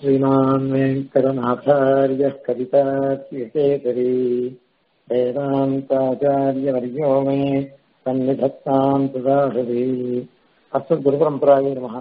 श्रीमान् वेङ्कटनाथार्यः कवितार्यकेसरी वेदान्ताचार्यवर्यो मे सन्निधत्ताम् सुदाहरी அஸ்மத் குரு பரம்பராய நமக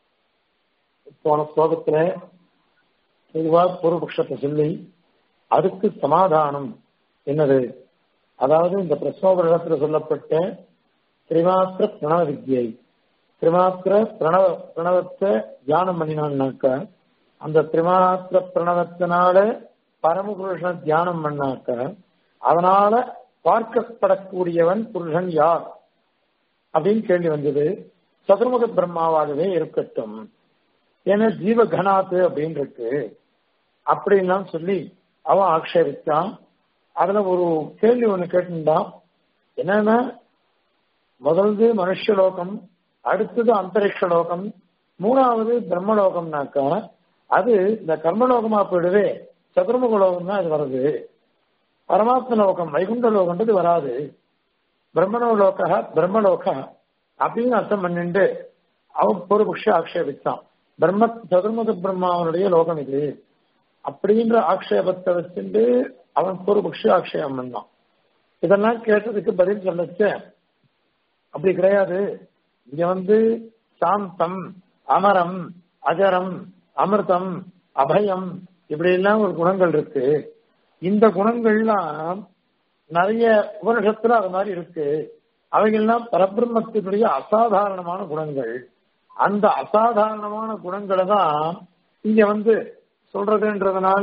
போன ஸ்லோகத்துல பொதுவா பூர்வபக்ஷத்தை சொல்லி அதுக்கு சமாதானம் என்னது அதாவது இந்த பிரஸ்னோபரிடத்துல சொல்லப்பட்ட திரிமாத்திர பிரணவ வித்யை திரிமாத்திர பிரணவ பிரணவத்தை தியானம் பண்ணினான்னாக்க அந்த திரிமாத்திர பிரணவத்தினால பரமபுருஷனை தியானம் பண்ணாக்க அதனால பார்க்கப்படக்கூடியவன் புருஷன் யார் அப்படின்னு கேள்வி வந்தது சதுர்முக பிரம்மாவாகவே இருக்கட்டும் ஏன்னா ஜீவ கணாத்து அப்படின்னு இருக்கு அப்படின்லாம் சொல்லி அவன் ஆக்ஷேபித்தான் அதுல ஒரு கேள்வி ஒண்ணு கேட்டுட்டான் என்னன்னா முதல்து மனுஷலோகம் அடுத்தது அந்தரிக்ஷ லோகம் மூணாவது பிரம்மலோகம்னாக்கா அது இந்த கர்மலோகமா போயிடுவே சதுர்முக லோகம் தான் இது வருது பரமாத்ம லோகம் வைகுண்ட லோகம்ன்றது வராது பிரம்மணோலோக பிரம்மலோக அப்படின்னு அர்த்தம் பண்ணிட்டு அவன் பூர்வபக்ஷ ஆக்ஷேபித்தான் பிரம்ம சதுர்முக பிரம்மாவனுடைய லோகம் இது அப்படின்ற ஆக்ஷேபத்தை வச்சுட்டு அவன் பூர்வபக்ஷ ஆக்ஷேபம் பண்ணான் இதெல்லாம் கேட்டதுக்கு பதில் சொல்லச்ச அப்படி கிடையாது இங்க வந்து சாந்தம் அமரம் அஜரம் அமிர்தம் அபயம் இப்படி எல்லாம் ஒரு குணங்கள் இருக்கு இந்த குணங்கள்லாம் நிறைய உபனிஷத்துல அது மாதிரி இருக்கு அவைகள்லாம் பரபிரம்மத்தினுடைய அசாதாரணமான குணங்கள் அந்த அசாதாரணமான குணங்களை தான் இங்க வந்து சொல்றதுன்றதுனால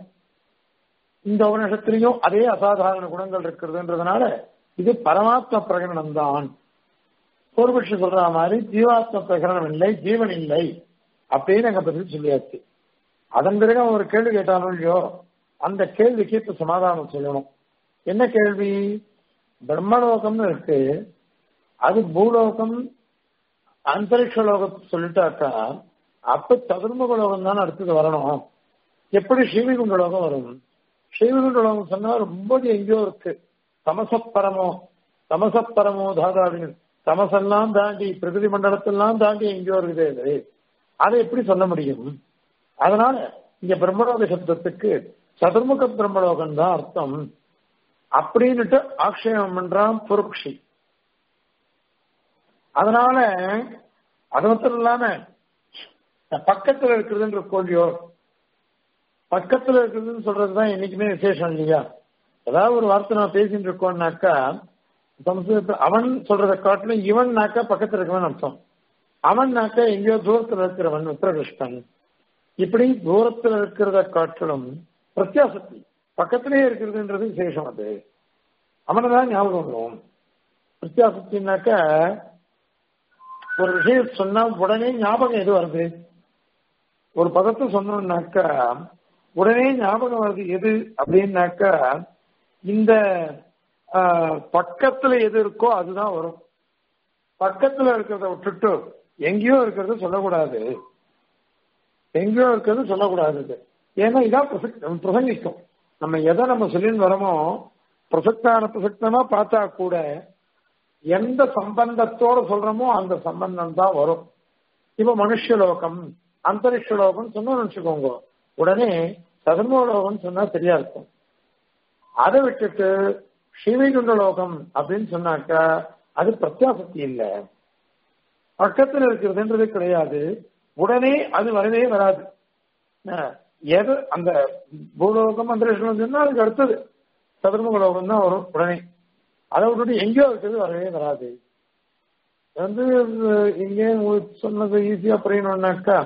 இந்த உபனிஷத்திலையும் அதே அசாதாரண குணங்கள் இருக்கிறதுன்றதுனால இது பரமாத்ம பிரகடனம் தான் பூர்வபட்சி சொல்ற மாதிரி ஜீவாத்ம பிரகடனம் இல்லை ஜீவன் இல்லை அப்படின்னு எங்க பதில் சொல்லியாச்சு அதன் பிறகு அவன் ஒரு கேள்வி கேட்டானோ இல்லையோ அந்த கேள்விக்கு இப்ப சமாதானம் சொல்லணும் என்ன கேள்வி பிரம்மலோகம்னு இருக்கு அது பூலோகம் அந்தரிக்ஷ லோகத்தை சொல்லிட்டாக்கா அப்ப சதுர்முக லோகம் தான் அடுத்தது வரணும் எப்படி ஸ்ரீவிகுண்ட லோகம் வரும் ஸ்ரீவிகுண்ட லோகம் சொன்னா ரொம்ப எங்கேயோ இருக்கு தமசப்பரமோ தமசப்பரமோ தாதாவின் தமசெல்லாம் தாண்டி பிரகிருதி மண்டலத்தெல்லாம் தாண்டி எங்கேயோ இருக்குது அது அதை எப்படி சொல்ல முடியும் அதனால இங்க பிரம்மலோக சப்தத்துக்கு சதுர்முக பிரம்மலோகம் தான் அர்த்தம் அப்படின்னுட்டு ஆக்ஷேபம் பண்றான் புருக்ஷி அதனால அது மட்டும் இல்லாம பக்கத்துல இருக்கிறதுன்ற கோழியோ பக்கத்துல இருக்கிறதுன்னு சொல்றதுதான் என்னைக்குமே விசேஷம் இல்லையா ஏதாவது ஒரு வார்த்தை நான் பேசிட்டு இருக்கோம்னாக்கா சம்ஸ்கிருதத்தில் அவன் சொல்றதை காட்டிலும் இவன்னாக்கா பக்கத்துல இருக்கவன் அர்த்தம் அவன்னாக்கா எங்கேயோ தூரத்துல இருக்கிறவன் உத்தரகிருஷ்ணன் இப்படி தூரத்துல இருக்கிறத காட்டிலும் பிரத்யாசக்தி பக்கத்திலேயே இருக்கிறதுன்றது விசேஷம் அது அவனை தான் ஞாபகம் வரும் பிரத்யாசக்தினாக்க ஒரு விஷயம் சொன்னா உடனே ஞாபகம் எது வருது ஒரு பதத்தை சொன்னோம்னாக்கா உடனே ஞாபகம் வருது எது அப்படின்னாக்கா இந்த பக்கத்துல எது இருக்கோ அதுதான் வரும் பக்கத்துல இருக்கிறத விட்டுட்டு எங்கேயோ இருக்கிறது சொல்லக்கூடாது எங்கேயோ இருக்கிறது சொல்லக்கூடாது ஏன்னா இதான் பிரசங்கிக்கும் நம்ம எதை நம்ம சொல்லின்னு வரோமோ பிரசக்தான பிரசக்தமா பார்த்தா கூட எந்த சம்பந்தத்தோட சொல்றோமோ அந்த சம்பந்தம் தான் வரும் இப்ப மனுஷலோகம் அந்தரிக்ஷ லோகம் சொன்னோம்னு வச்சுக்கோங்க உடனே சதுர்மலோகம் சொன்னா சரியா இருக்கும் அதை விட்டுட்டு ஸ்ரீவைகுண்ட லோகம் அப்படின்னு சொன்னாக்கா அது பிரத்யாசக்தி இல்லை பக்கத்துல இருக்கிறதுன்றது கிடையாது உடனே அது வரவே வராது எது அந்த பூலோகம் அந்த சொன்னா அதுக்கு அடுத்தது சதுர்முக லோகம் தான் வரும் உடனே அதை விட்டுட்டு எங்கேயோ இருக்கிறது வரவே வராது வந்து இங்கே சொன்னது ஈஸியா புரியணும்னாக்கா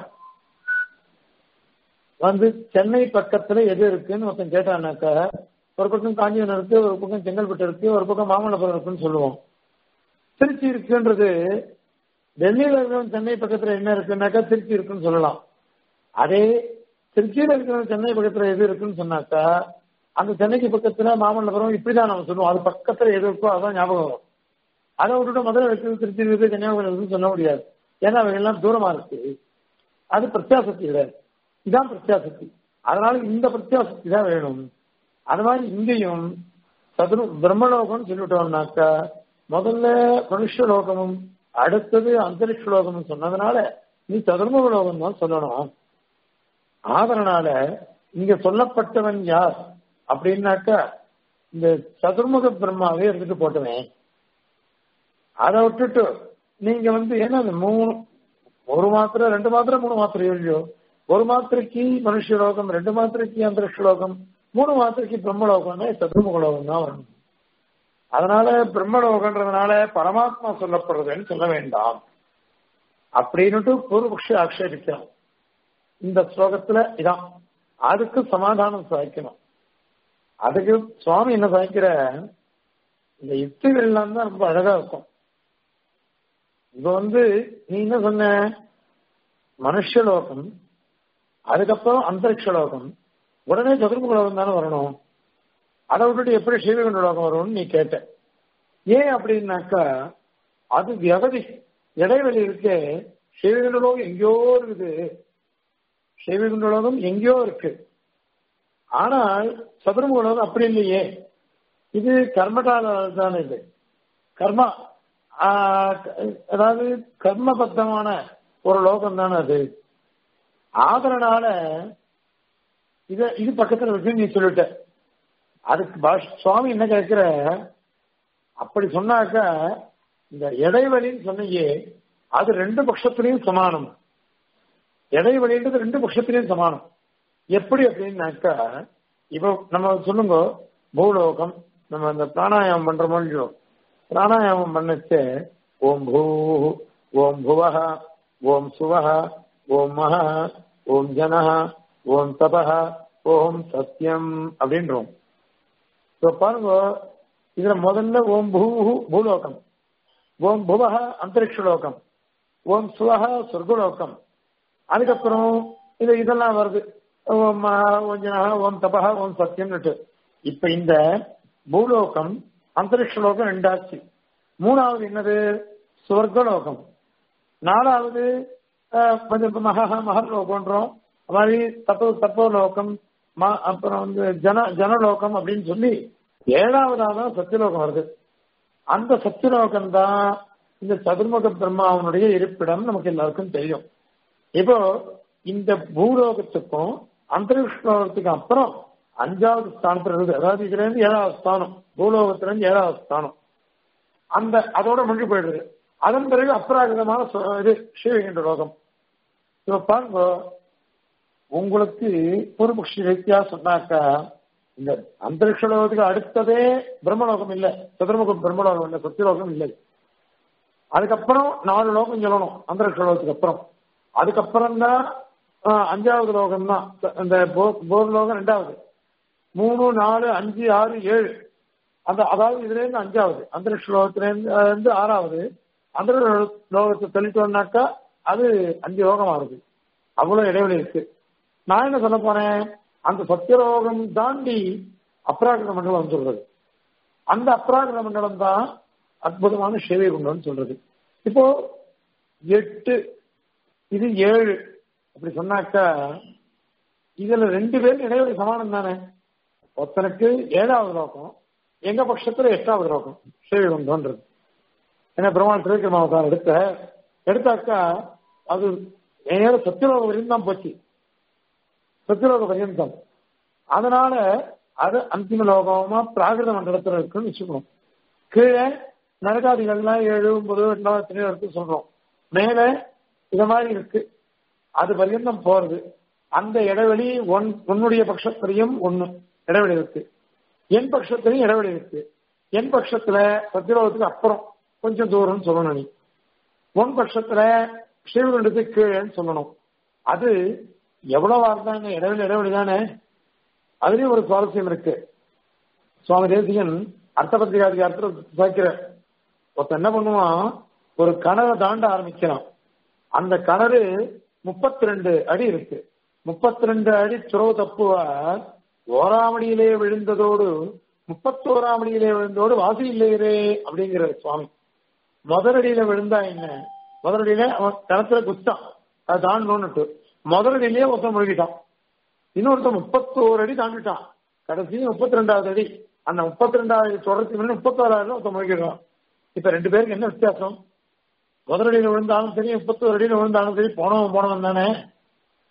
வந்து சென்னை பக்கத்துல எது இருக்குன்னு ஒருத்தன் கேட்டானாக்கா ஒரு பக்கம் காஞ்சிபுரம் இருக்கு ஒரு பக்கம் செங்கல்பட்டு இருக்கு ஒரு பக்கம் மாமல்லபுரம் இருக்குன்னு சொல்லுவோம் திருச்சி இருக்குன்றது டெல்லியில இருக்கிற சென்னை பக்கத்துல என்ன இருக்குன்னாக்கா திருச்சி இருக்குன்னு சொல்லலாம் அதே திருச்சியில இருக்கிற சென்னை பக்கத்துல எது இருக்குன்னு சொன்னாக்கா அந்த சென்னைக்கு பக்கத்துல மாமல்லபுரம் இப்படிதான் நம்ம சொல்லுவோம் அது பக்கத்துல எது இருக்கோ அதான் ஞாபகம் வரும் அதை விட்டுட்டு மதுரை இருக்குது திருச்சி இருக்குது கன்னியாகுமரி இருக்குன்னு சொல்ல முடியாது ஏன்னா அவங்க எல்லாம் தூரமா இருக்கு அது பிரத்யாசக்தி கிடையாது இதான் பிரத்யாசக்தி அதனால இந்த பிரத்யாசக்தி தான் வேணும் அது மாதிரி இங்கேயும் சதுரு பிரம்மலோகம்னு சொல்லிட்டோம்னாக்கா முதல்ல மனுஷலோகமும் அடுத்தது அந்தரிக்ஷ லோகம்னு சொன்னதுனால நீ சதுர்முக லோகம் தான் சொல்லணும் ஆதரனால இங்க சொல்லப்பட்டவன் யார் அப்படின்னாக்கா இந்த சதுர்முக பிரம்மாவே இருந்துட்டு போட்டுவேன் அதை விட்டுட்டு நீங்க வந்து ஏன்னா அந்த மூணு ஒரு மாத்திரை ரெண்டு மாத்திரை மூணு மாத்திரை இல்லையோ ஒரு மாத்திரைக்கு மனுஷலோகம் ரெண்டு மாத்திரைக்கு அந்தரிஷலோகம் மூணு மாத்திரைக்கு பிரம்மலோகம்னா சதுர்முகலோகம் தான் வரணும் அதனால பிரம்மலோகன்றதுனால பரமாத்மா சொல்லப்படுறதுன்னு சொல்ல வேண்டாம் அப்படின்னுட்டு பூர்வபக்ஷி ஆக்ஷேபிக்கலாம் இந்த ஸ்லோகத்துல இதான் அதுக்கு சமாதானம் சாய்க்கணும் அதுக்கு சுவாமி என்ன சாய்க்கிற இந்த யுக்திகள்லாம் தான் ரொம்ப அழகா இருக்கும் இப்ப வந்து நீ என்ன சொன்ன மனுஷலோகம் அதுக்கப்புறம் அந்தரிக்ஷலோகம் உடனே சதுர்முகலோகம் தானே வரணும் அதை விட்டுட்டு எப்படி ஸ்ரீவைகுண்ட லோகம் வரும்னு நீ கேட்ட ஏன் அப்படின்னாக்கா அது வியகதி இடைவெளி இருக்கே ஸ்ரீவைகுண்ட லோகம் எங்கேயோ இருக்குது ஸ்ரீவைகுண்ட லோகம் எங்கேயோ இருக்கு ஆனால் சதுர்முக லோகம் அப்படி இல்லையே இது கர்மகால தான் இது கர்மா அதாவது கர்மபத்தமான ஒரு லோகம் தானே அது ஆதரனால இத இது பக்கத்துல இருக்கு நீ சொல்லிட்ட அதுக்கு பாஷ் சுவாமி என்ன கேட்கிற அப்படி சொன்னாக்க இந்த இடைவெளின்னு சொன்னீங்க அது ரெண்டு பட்சத்திலையும் சமானம் இடைவெளின்றது ரெண்டு பட்சத்திலையும் சமானம் எப்படி அப்படின்னாக்கா இப்போ நம்ம சொல்லுங்க பூலோகம் நம்ம அந்த பிராணாயாமம் பண்ற மாதிரி பிராணாயாமம் பண்ணச்சு ஓம் பூ ஓம் புவஹ ஓம் சுவஹ ஓம் மஹ ஓம் ஜனஹ ஓம் தபஹ ஓம் சத்தியம் அப்படின்றோம் இப்போ பாருங்க இதுல முதல்ல ஓம் பூ பூலோகம் ஓம் புவஹ அந்தரிக்ஷலோகம் ஓம் சுவஹ சொர்க்கலோகம் அதுக்கப்புறம் இது இதெல்லாம் வருது ஓம் ஓம் ஜனஹ ஓம் தபஹ ஓம் சத்தியம்னுட்டு இப்ப இந்த பூலோகம் அந்தரிக்ஷலோகம் ரெண்டாச்சு மூணாவது என்னது சொர்க்கலோகம் நாலாவது கொஞ்சம் மகா மகர்லோகம்ன்றோம் மாதிரி தப்போ தப்போலோகம் அப்புறம் வந்து ஜன ஜனலோகம் அப்படின்னு சொல்லி ஏழாவதாக தான் சத்தியலோகம் வருது அந்த சத்தியலோகம் தான் இந்த சதுர்முக பிரம்மாவனுடைய இருப்பிடம் நமக்கு எல்லாருக்கும் தெரியும் இப்போ இந்த பூலோகத்துக்கும் அந்தரிக்ஷலோகத்துக்கு அப்புறம் அஞ்சாவது ஸ்தானத்துல இருக்குது அதாவது இதுல இருந்து ஏழாவது ஸ்தானம் பூலோகத்துல இருந்து ஏழாவது ஸ்தானம் அந்த அதோட முடிஞ்சு போயிடுது அதன் பிறகு அப்ராகிதமான இது ஸ்ரீவைகுண்ட லோகம் இப்ப பாருங்க உங்களுக்கு பூர்வபக்ஷி ரீதியா சொன்னாக்கா இந்த அந்தரிக்ஷ லோகத்துக்கு அடுத்ததே பிரம்மலோகம் இல்ல சதுர்முகம் பிரம்மலோகம் இல்ல சத்தியலோகம் இல்லை அதுக்கப்புறம் நாலு லோகம் சொல்லணும் அந்தரிக்ஷ லோகத்துக்கு அப்புறம் அதுக்கப்புறம் தான் அஞ்சாவது லோகம் தான் இந்த போர் லோகம் ரெண்டாவது மூணு நாலு அஞ்சு ஆறு ஏழு அந்த அதாவது இதுல இருந்து அஞ்சாவது அந்தரிக்ஷ லோகத்துல இருந்து ஆறாவது அந்த லோகத்தை தெளித்தோம்னாக்கா அது அஞ்சு லோகம் ஆகுது அவ்வளவு இடைவெளி இருக்கு நான் என்ன சொல்ல போறேன் அந்த சத்தியலோகம் தாண்டி அப்ராகிர மண்டலம் சொல்றது அந்த அப்ராகிர மண்டலம் தான் அற்புதமான சேவை குண்டம்னு சொல்றது இப்போ எட்டு இது ஏழு அப்படி சொன்னாக்கா இதுல ரெண்டு பேரும் இடைவெளி சமானம் தானே ஒருத்தனுக்கு ஏழாவது லோகம் எங்க பட்சத்துல எட்டாவது லோகம் சேவை குண்டம்ன்றது ஏன்னா பிரம்மாள் திரைக்கிரமாவதாரம் எடுத்த எடுத்தாக்கா அது நேர சத்தியலோக வரையும் தான் போச்சு சத்தியலோக பரியந்தம் அதனால அது அந்திம லோகமா பிராகிருத மண்டலத்துல இருக்குன்னு வச்சுக்கணும் கீழே நரகாதிகள்லாம் ஏழு ஒன்பது எட்டாவது இருக்கு சொல்றோம் மேல இத மாதிரி இருக்கு அது பரியந்தம் போறது அந்த இடைவெளி ஒன் உன்னுடைய பட்சத்திலையும் ஒண்ணு இடைவெளி இருக்கு என் பட்சத்திலையும் இடைவெளி இருக்கு என் பட்சத்துல சத்தியலோகத்துக்கு அப்புறம் கொஞ்சம் தூரம்னு சொல்லணும் நீ உன் பட்சத்துல ஸ்ரீவிகுண்டத்துக்கு கீழேன்னு சொல்லணும் அது எவ்வளவா இருந்தாங்க இடைவெளி இடைவெளி தானே அதுலயும் ஒரு சுவாரஸ்யம் இருக்கு சுவாமி தேசிகன் அர்த்தபத்திரிகாதிகாரத்தில் சேர்க்கிற ஒருத்தன் என்ன பண்ணுவான் ஒரு கிணறை தாண்ட ஆரம்பிக்கிறான் அந்த கிணறு முப்பத்தி ரெண்டு அடி இருக்கு முப்பத்தி ரெண்டு அடி துறவு தப்புவா ஓராமடியிலே விழுந்ததோடு முப்பத்தோராமடியிலே விழுந்தோடு வாசி இல்லையரே அப்படிங்கிற சுவாமி முதலடியில விழுந்தா என்ன முதலடியில அவன் கிணத்துல குத்தான் அது தாண்டணும்னுட்டு முதலடியிலேயே ஒருத்தன் முழுகிட்டான் இன்னொருத்தன் முப்பத்தோரு அடி தாண்டிட்டான் கடைசி முப்பத்தி ரெண்டாவது அடி அந்த முப்பத்தி ரெண்டாவது தொடர்ச்சி முன்னாடி முப்பத்தோராயிரம் ஒருத்தன் முழுகிடுறான் இப்ப ரெண்டு பேருக்கு என்ன வித்தியாசம் முதலடியில விழுந்தாலும் சரி முப்பத்தோரு அடியில விழுந்தாலும் சரி போனவன் போனவன் தானே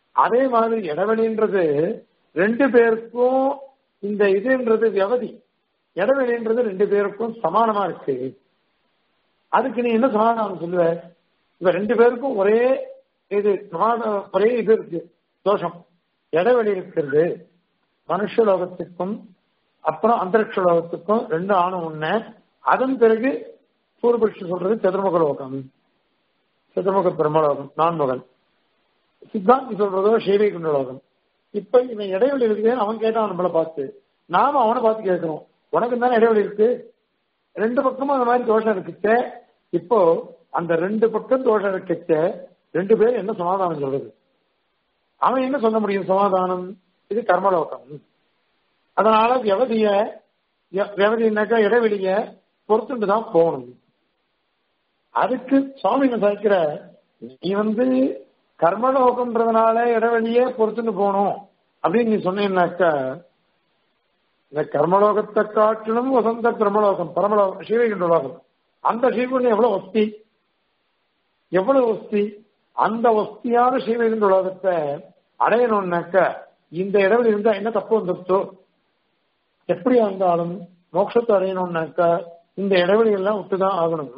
அதே மாதிரி இடைவெளின்றது ரெண்டு பேருக்கும் இந்த இதுன்றது வியவதி இடைவெளின்றது ரெண்டு பேருக்கும் சமானமா இருக்கு அதுக்கு நீ என்ன சமாதானம் சொல்லுவ இப்ப ரெண்டு பேருக்கும் ஒரே இது சமாதான ஒரே இது இருக்கு தோஷம் இடைவெளி இருக்கிறது மனுஷ லோகத்துக்கும் அப்புறம் அந்தரிக்ஷ லோகத்துக்கும் ரெண்டு ஆணும் ஒண்ணு அதன் பிறகு பூர்வபக்ஷம் சொல்றது சதுர்முக லோகம் சதுர்முக பிரம்மலோகம் நான்முகன் சித்தாந்தி சொல்றதோ ஸ்ரீவைகுண்ட லோகம் இப்ப இவன் இடைவெளி இருக்குதுன்னு அவன் கேட்டான் நம்மளை பார்த்து நாம அவனை பார்த்து கேட்கிறோம் உனக்கு தானே இடைவெளி இருக்கு ரெண்டு பக்கமும் அந்த மாதிரி தோஷம் இருக்குச்சே இப்போ அந்த ரெண்டு பக்கம் தோஷம் இருக்குச்சே ரெண்டு பேரும் என்ன சமாதானம் சொல்றது அவன் என்ன சொல்ல முடியும் சமாதானம் இது கர்மலோகம் அதனால வியவதிய வியவதினாக்கா இடைவெளிய பொறுத்துட்டு தான் போகணும் அதுக்கு சுவாமி என்ன சாய்க்கிற நீ வந்து கர்மலோகம்ன்றதுனால இடைவெளியே பொறுத்துட்டு போகணும் அப்படின்னு நீ சொன்னீங்கன்னாக்கா இந்த கர்மலோகத்தை காட்டிலும் வசந்த பிரம்மலோகம் பரமலோகம் ஸ்ரீவைகுண்ட லோகம் அந்த ஸ்ரீகுண்டம் எவ்வளவு வஸ்தி எவ்வளவு வஸ்தி அந்த வஸ்தியான ஸ்ரீவைகுண்ட லோகத்தை அடையணும்னாக்க இந்த இடைவெளி இருந்தா என்ன தப்பு வந்துருச்சோ எப்படி இருந்தாலும் மோட்சத்தை அடையணும்னாக்கா இந்த இடைவெளி எல்லாம் விட்டுதான் ஆகணும்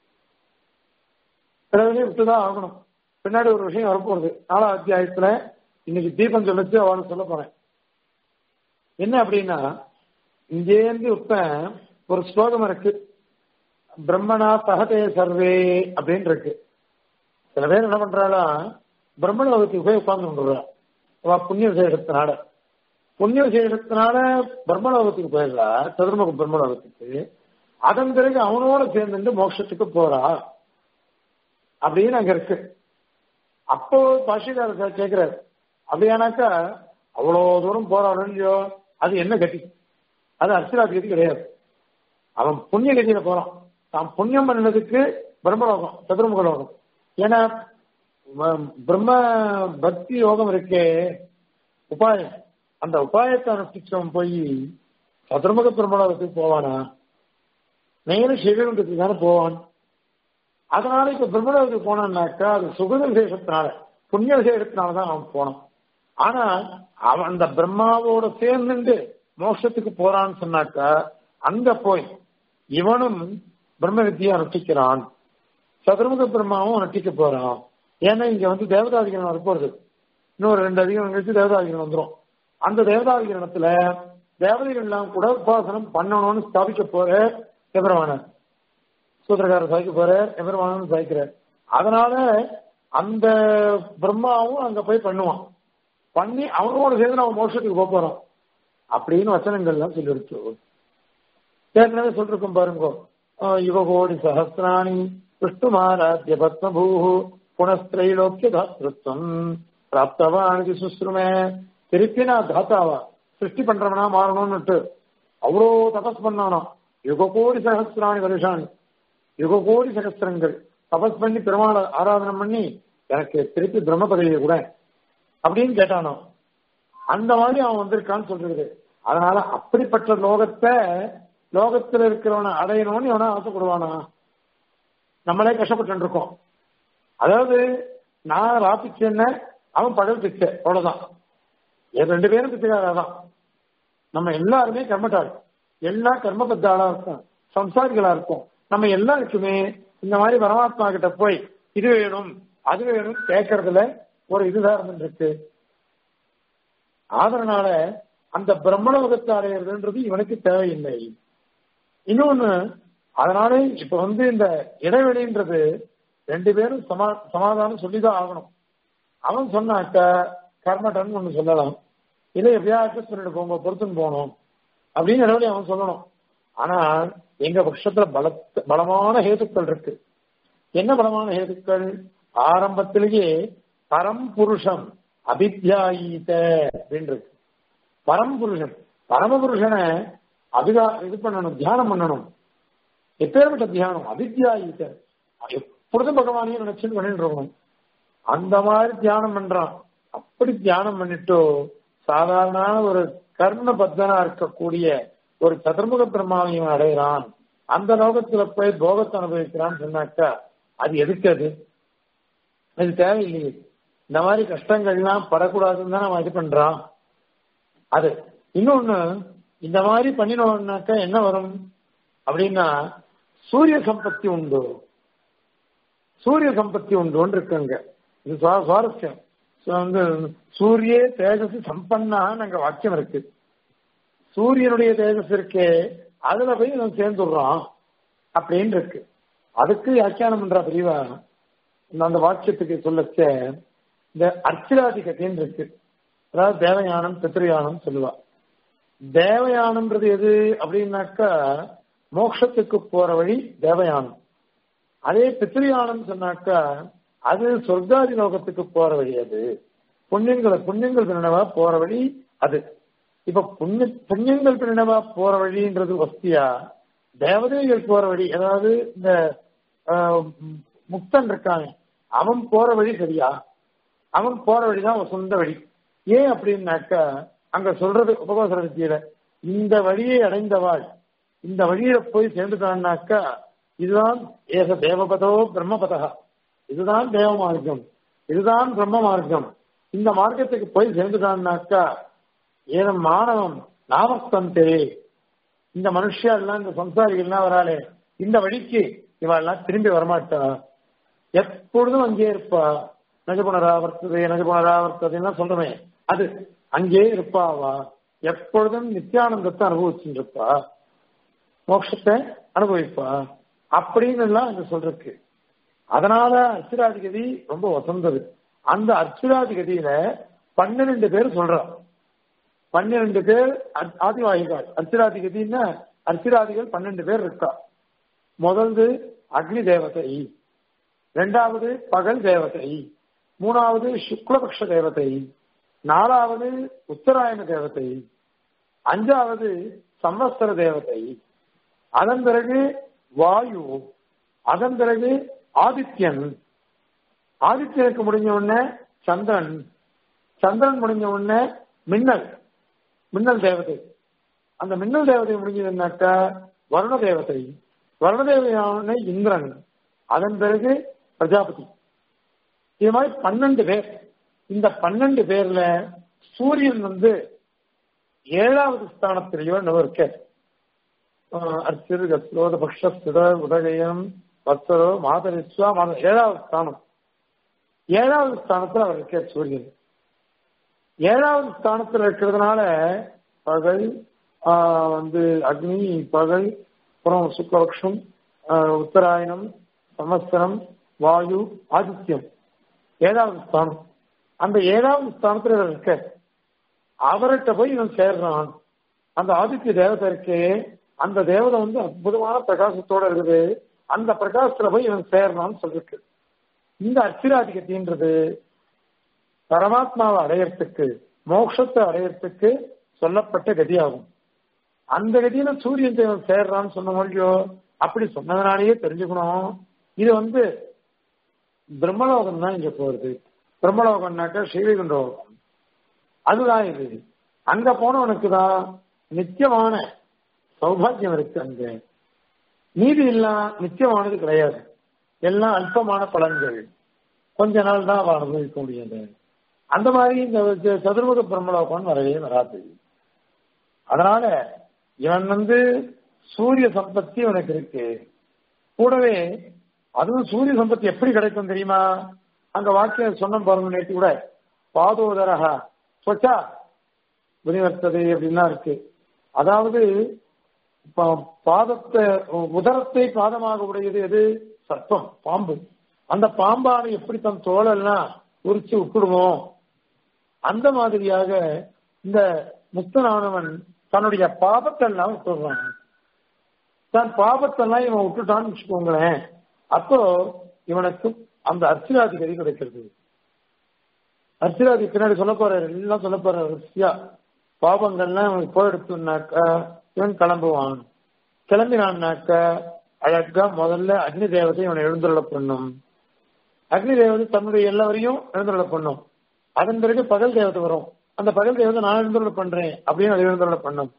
இடைவெளி விட்டுதான் ஆகணும் பின்னாடி ஒரு விஷயம் வரப்போகுது நாலாம் அத்தியாயத்துல இன்னைக்கு தீபம் சொல்லிச்சு அவனுக்கு சொல்ல போறேன் என்ன அப்படின்னா இங்கேருந்து இப்ப ஒரு ஸ்லோகம் இருக்கு பிரம்மனா சகதே சர்வே அப்படின்னு இருக்கு சில பேர் என்ன பண்றாளா பிரம்மலோகத்துக்கு போய் உட்கார்ந்து அவ புண்ணிய விசேஷத்தினால புண்ணிய விசேஷத்தினால பிரம்மலோகத்துக்கு போயிடலா சதுர்முக பிரம்மலோகத்துக்கு அதன் பிறகு அவனோட சேர்ந்துட்டு மோட்சத்துக்கு போறா அப்படின்னு அங்க இருக்கு அப்போ பாஷிகார கேட்கிறாரு அப்படியானாக்கா அவ்வளவு தூரம் போறான் இல்லையோ அது என்ன கதி அது அர்ச்சனா கதி கிடையாது அவன் புண்ணிய கதியில போறான் தான் புண்ணியம் பண்ணதுக்கு பிரம்மலோகம் சதுர்முக லோகம் ஏன்னா பிரம்ம பக்தி யோகம் இருக்கே உபாயம் அந்த உபாயத்தை அனுஷ்டிச்சவன் போய் சதுர்முக பிரம்மலோகத்துக்கு போவானா நேரம் சிவகுண்டத்துக்கு தானே போவான் அதனால இப்ப பிரம்மலோகத்துக்கு போனான்னாக்கா அது சுகத விசேஷத்தினால புண்ணிய விசேஷத்தினால தான் அவன் போனான் ஆனா அவன் அந்த பிரம்மாவோட சேர்ந்துட்டு மோட்சத்துக்கு போறான்னு சொன்னாக்கா அங்க போய் இவனும் பிரம்ம வித்தியை அனுஷ்டிக்கிறான் சதுர்முக பிரம்மாவும் அனுஷ்டிக்க போறான் ஏன்னா இங்க வந்து தேவதாதிகரணம் வரப்போறது இன்னொரு ரெண்டு அதிகம் கழிச்சு தேவதாதிகரணம் வந்துடும் அந்த தேவதாதிகரணத்துல தேவதைகள் எல்லாம் கூட உபாசனம் பண்ணணும்னு ஸ்தாபிக்க போற எபரவானர் சூத்திரக்காரர் சாய்க்க போற எபரவானன் சாய்க்கிறார் அதனால அந்த பிரம்மாவும் அங்க போய் பண்ணுவான் பண்ணி அவனோட சேர்ந்து அவன் மோட்சத்துக்கு போக போறான் அப்படின்னு வச்சனங்கள்லாம் சொல்லிடுச்சு ஏற்கனவே சொல்லிருக்கோம் பாருங்க யுவகோடி சஹசிராணி விஷ்ணுமாராத்திய பத்மபூ புனஸ்திரைலோக்கிய தாத்திருத்தம் பிராப்தவானுக்கு சுஸ்ருமே திருப்பி நான் தாத்தாவா சிருஷ்டி பண்றவனா மாறணும்னுட்டு அவ்வளோ தபஸ் பண்ணானா யுககோடி சகசிராணி வருஷாணி யுககோடி சகசிரங்கள் தபஸ் பண்ணி பெருமாளை ஆராதனை பண்ணி எனக்கு திருப்பி பிரம்ம பதவியை கூட அப்படின்னு கேட்டானோ அந்த மாதிரி அவன் வந்திருக்கான்னு சொல்றது அதனால அப்படிப்பட்ட லோகத்தை லோகத்துல இருக்கிறவனை அடையணும்னு எவனா ஆசைப்படுவானா நம்மளே கஷ்டப்பட்டு இருக்கோம் அதாவது நான் ரா பிச்சைன்னு அவன் பகல் பிச்சை அவ்வளவுதான் ரெண்டு பேரும் பிச்சைக்காரதான் நம்ம எல்லாருமே கர்மட்டாள் எல்லா கர்மபத்தாளா இருக்கும் சம்சாரிகளா இருக்கும் நம்ம எல்லாருக்குமே இந்த மாதிரி பரமாத்மா கிட்ட போய் இது வேணும் அது வேணும் கேட்கறதுல ஒரு இதுதான் இருக்கு அதனால அந்த பிரம்மலோகத்தை அடையிறதுன்றது இவனுக்கு தேவையில்லை இன்னொன்னு அதனால இப்ப வந்து இந்த இடைவெளின்றது ரெண்டு பேரும் சமா சமாதானம் சொல்லிதான் ஆகணும் அவன் சொன்னாக்க கர்மட்டன் ஒண்ணு சொல்லலாம் இல்லை எப்படியா அட்ஜஸ்ட் பண்ணிட்டு போங்க பொறுத்துன்னு போகணும் அப்படின்னு இடைவெளி அவன் சொல்லணும் ஆனா எங்க பட்சத்துல பல பலமான ஹேதுக்கள் இருக்கு என்ன பலமான ஹேதுக்கள் ஆரம்பத்திலேயே பரம்புருஷம் அபித்யாயீத அப்படின்னு இருக்கு பரம்புருஷன் பரமபுருஷனை அபிதா இது பண்ணணும் தியானம் பண்ணணும் எப்பேற்பட்ட தியானம் அபித்யாயீத எப்பொழுதும் பகவானையும் நினைச்சுன்னு பண்ணிட்டு இருக்கணும் அந்த மாதிரி தியானம் பண்றான் அப்படி தியானம் பண்ணிட்டோ சாதாரண ஒரு கர்ண பத்தனா இருக்கக்கூடிய ஒரு சதுர்முக பிரம்மாவையும் அடைகிறான் அந்த லோகத்துல போய் போகத்தை அனுபவிக்கிறான்னு சொன்னாக்கா அது எதுக்கு அது அது தேவையில்லையே இந்த மாதிரி கஷ்டங்கள்லாம் படக்கூடாதுன்னு தான் அவன் இது பண்றான் அது இன்னொன்னு இந்த மாதிரி பண்ணினோம்னாக்கா என்ன வரும் அப்படின்னா சூரிய சம்பத்தி உண்டு சூரிய சம்பத்தி உண்டுன்னு இருக்குங்க இது சுவா- சுவாரஸ்யம் So வந்து சூரிய தேஜஸ் சம்பன்னான்னு அங்க வாக்கியம் இருக்கு சூரியனுடைய தேஜஸ் இருக்கே அதுல போய் இவன் சேர்ந்துடுறான் அப்படின்னு இருக்கு அதுக்கு வியாக்கியானம் பண்ற பிரிவா இந்த அந்த வாக்கியத்துக்கு சொல்லச்ச இந்த அர்ச்சிராதிகத்தின்னு இருக்கு அதாவது தேவயானம் பித்ருயானம் சொல்லுவா தேவயானம்ன்றது எது அப்படின்னாக்கா மோட்சத்துக்கு போற வழி தேவயானம் அதே பித்ருயானம் சொன்னாக்கா அது சொர்க்காதி லோகத்துக்கு போற வழி அது புண்ணியங்களை புண்ணியங்கள் பின்னவா போற வழி அது இப்ப புண்ணிய புண்ணியங்கள் பின்னவா போற வழின்றது வஸ்தியா தேவதைகள் போற வழி அதாவது இந்த ஆஹ், முக்தன் இருக்காங்க அவன் போற வழி சரியா அவன் போற வழிதான் அவன் சொந்த வழி ஏன் அப்படின்னாக்கா அங்க சொல்றது உபகோசர வித்தியில இந்த வழியை அடைந்தவாள் இந்த வழியில போய் சேர்ந்துட்டான்னாக்கா இதுதான் ஏக தேவபதோ பிரம்மபதா இதுதான் தேவ மார்க்கம் இதுதான் பிரம்ம மார்க்கம் இந்த மார்க்கத்துக்கு போய் சேர்ந்துட்டான்னாக்கா ஏன் மாணவம் நாமஸ்தந்தே இந்த மனுஷா எல்லாம் இந்த சம்சாரிகள்லாம் வராளே இந்த வழிக்கு இவெல்லாம் திரும்பி வரமாட்டா எப்பொழுதும் அங்கே இருப்பா நஜபுனராவர்த்தது நஜபுனராவர்த்ததுன்னா சொல்றமே அது அங்கே இருப்பாவா எப்பொழுதும் நித்யானந்தத்தை அனுபவிச்சுட்டு இருப்பா மோட்சத்தை அனுபவிப்பா அப்படின்னு எல்லாம் அங்க சொல்றக்கு அதனால அர்ச்சிராதிகதி ரொம்ப வசந்தது அந்த அர்ச்சிராதிகதியில பன்னிரண்டு பேர் சொல்றான் பன்னிரண்டு பேர் அர்- ஆதிவாகிகள் அர்ச்சிராதிகதின்னா அர்ச்சிராதிகள் பன்னெண்டு பேர் இருக்கா முதல்து அக்னி தேவதை இரண்டாவது பகல் தேவதை மூணாவது சுக்லபக்ஷ தேவதை நாலாவது உத்தராயண தேவதை அஞ்சாவது சம்வத்சர தேவதை அதன் பிறகு வாயு அதன் பிறகு ஆதித்யன் ஆதித்யனுக்கு முடிஞ்ச உடனே சந்திரன் சந்திரன் முடிஞ்ச உடனே மின்னல் மின்னல் தேவதை அந்த மின்னல் தேவதை முடிஞ்சதுன்னாக்கா வருண தேவதை வருண தேவதையான இந்திரன் அதன் பிறகு பிரஜாபதி இது மாதிரி பன்னெண்டு பேர் இந்த பன்னெண்டு பேர்ல சூரியன் வந்து ஏழாவது ஸ்தானத்திலேயோ நம்ம இருக்க அர்ச்சிர் கஸ்ரோத பக்ஷஸ்தித உதகயம் வத்சரோ மாதரிஸ்வா மாத ஏழாவது ஸ்தானம் ஏழாவது ஸ்தானத்துல அவர் இருக்கார் சூரியன் ஏழாவது ஸ்தானத்துல இருக்கிறதுனால பகல் ஆஹ், வந்து அக்னி பகல் அப்புறம் சுக்லபக்ஷம் ஆஹ், உத்தராயணம் சமஸ்தரம் வாயு ஆதித்யம் ஏழாவது ஸ்தானம் அந்த ஏழாவது ஸ்தானத்துல இவர் இருக்க அவர்கிட்ட போய் இவன் சேர்றான் அந்த ஆதித்ய தேவதை இருக்கே அந்த தேவதை வந்து அற்புதமான பிரகாசத்தோட இருக்குது அந்த பிரகாசத்துல போய் இவன் சேர்றான்னு சொல்லிருக்கு இந்த அச்சிராதிகத்தின்றது பரமாத்மாவை அடையறதுக்கு மோட்சத்தை அடையறதுக்கு சொல்லப்பட்ட கதியாகும் அந்த கதியில சூரியன் தேவன் சேர்றான்னு சொன்ன மொழியோ அப்படி சொன்னதுனாலேயே தெரிஞ்சுக்கணும் இது வந்து பிரம்மலோகம் தான் இங்க போறது பிரம்மலோகம்னாக்கா ஸ்ரீவைகுண்டோகம் அதுதான் இது அங்க போனவனுக்கு தான் நித்தியமான சௌபாகியம் இருக்கு அங்க நீதி எல்லாம் நித்தியமானது கிடையாது எல்லாம் அல்பமான பலன்கள் கொஞ்ச நாள் தான் அவன் அனுபவிக்க முடியாது அந்த மாதிரி இந்த ச- சதுர்முக பிரம்மலோகம் வரவே வராது அதனால இவன் வந்து சூரிய சம்பத்தி இவனுக்கு இருக்கு கூடவே அதுவும் சூரிய சம்பத்தி எப்படி கிடைக்கும் தெரியுமா அங்க வாக்கியம் சொன்ன பாருங்க நேற்று கூட பாதோதரகா சொச்சா வினிவர்த்தது அப்படின்னா இருக்கு அதாவது பா- பாதத்தை உதரத்தை பாதமாக உடையது எது சர்ப்பம் பாம்பு அந்த பாம்பானை எப்படி தன் தோலெல்லாம் உரிச்சு விட்டுடுமோ அந்த மாதிரியாக இந்த முக்தனானவன் தன்னுடைய பாபத்தை எல்லாம் விட்டுடுறான் தன் பாபத்தெல்லாம் இவன் விட்டுட்டான்னு வச்சுக்கோங்களேன் அப்போ இவனுக்கு அந்த அர்ச்சிராதிகதி கிடைக்கிறது அர்ச்சிராதி பின்னாடி சொல்ல போறாரு எல்லாம் சொல்ல போறாரு ருசியா பாபங்கள்லாம் இவனுக்கு போயிடுத்துனாக்கா இவன் கிளம்புவான் கிளம்பினான்னாக்க அழகா முதல்ல அக்னி தேவதை இவனை எழுந்துள்ள பண்ணும் அக்னி தேவதை தன்னுடைய எல்லாரையும் எழுந்துள்ள பண்ணும் அதன் பிறகு பகல் தேவதை வரும் அந்த பகல் தேவதை நான் எழுந்துள்ள பண்றேன் அப்படின்னு அது எழுந்துள்ள பண்ணும்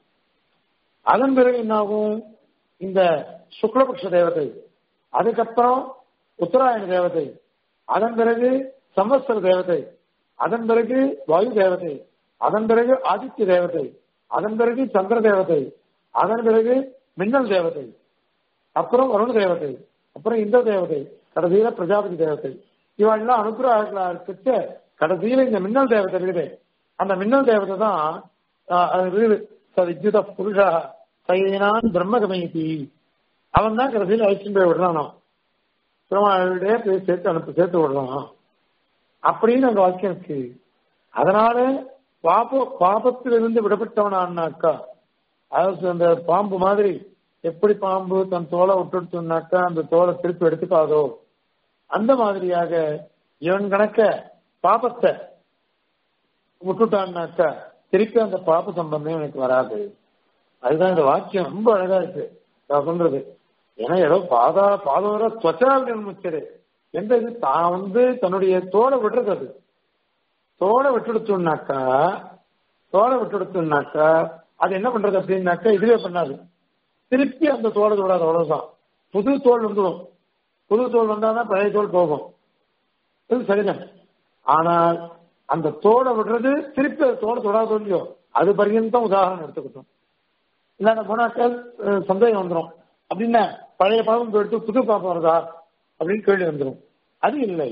அதன் பிறகு என்ன ஆகும் இந்த சுக்லபக்ஷ தேவதை அதுக்கப்புறம் உத்தராயண தேவதை அதன் பிறகு சம்வத்சர தேவதை அதன் பிறகு வாயு தேவதை அதன் பிறகு ஆதித்ய தேவதை அதன் பிறகு சந்திர தேவதை அதன் பிறகு மின்னல் தேவதை அப்புறம் வருண தேவதை அப்புறம் இந்த தேவதை கடைசியில பிரஜாபதி தேவதை இவெல்லாம் அனுகிரகங்களா இருக்க கடைசியில இந்த மின்னல் தேவதை இருக்குது அந்த மின்னல் தேவதை தான் ஆஹ், அது இருக்குது ச வித்யுத புருஷா சைனான் பிரம்மகமயதி அவன் தான் கடைசியில் அழைச்சிட்டு போய் விடுறானோ திருமாவளியே போய் சேர்த்து அனுப்பி சேர்த்து விடுறான் அப்படின்னு அந்த வாக்கியம் இருக்கு அதனால பாப பாபத்திலிருந்து விடப்பட்டவனான்னாக்கா அதாவது அந்த பாம்பு மாதிரி எப்படி பாம்பு தன் தோலை விட்டுடுச்சுனாக்கா அந்த தோலை திருப்பி எடுத்துக்காதோ அந்த மாதிரியாக இவன் கணக்க பாபத்தை விட்டுட்டான்னாக்கா திருப்பி அந்த பாப சம்பந்தம் எனக்கு வராது அதுதான் இந்த வாக்கியம் ரொம்ப அழகா இருக்கு நான் சொல்றது ஏன்னா ஏதோ பாதா பாதோர துவச்சால் நிர்மிச்சது எந்த இது தான் வந்து தன்னுடைய தோலை விடுறது அது தோலை விட்டுடுச்சோம்னாக்கா தோலை விட்டுடுச்சோம்னாக்கா அது என்ன பண்றது அப்படின்னாக்கா இதுவே பண்ணாது திருப்பி அந்த தோலை விடாது அவ்வளவுதான் புது தோல் வந்துடும் புது தோல் வந்தாதான் பழைய தோல் போகும் இது சரிதான் ஆனால் அந்த தோலை விடுறது திருப்பி அந்த தோலை தொடாத இல்லையோ அது பர்யந்தம் உதாரணம் எடுத்துக்கிட்டோம் இல்லாத போனாக்கள் அஹ், சந்தேகம் வந்துடும் அப்படின்னா பழைய பாவம் எடுத்து புது பாப்பம் வருதா அப்படின்னு கேள்வி வந்துடும் அது இல்லை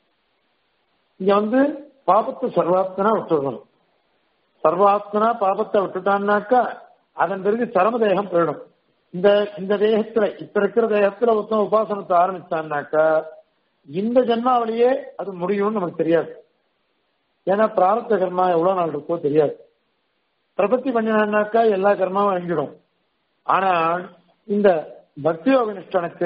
இங்க வந்து பாபத்தை சர்வாத்மனா விட்டுடணும் சர்வாத்மனா பாபத்தை விட்டுட்டான்னாக்கா அதன் பிறகு சரம தேகம் போயிடும் இந்த இந்த தேகத்துல இப்ப இருக்கிற தேகத்துல ஒருத்தன் உபாசனத்தை ஆரம்பிச்சான்னாக்கா இந்த ஜென்மாவிலேயே அது முடியும்னு நமக்கு தெரியாது ஏன்னா பிராரத்த கர்மா எவ்வளவு நாள் இருக்கோ தெரியாது பிரபத்தி பண்ணினாக்கா எல்லா கர்மாவும் அழிஞ்சிடும் ஆனால் இந்த பக்தி யோக நிஷ்டனுக்கு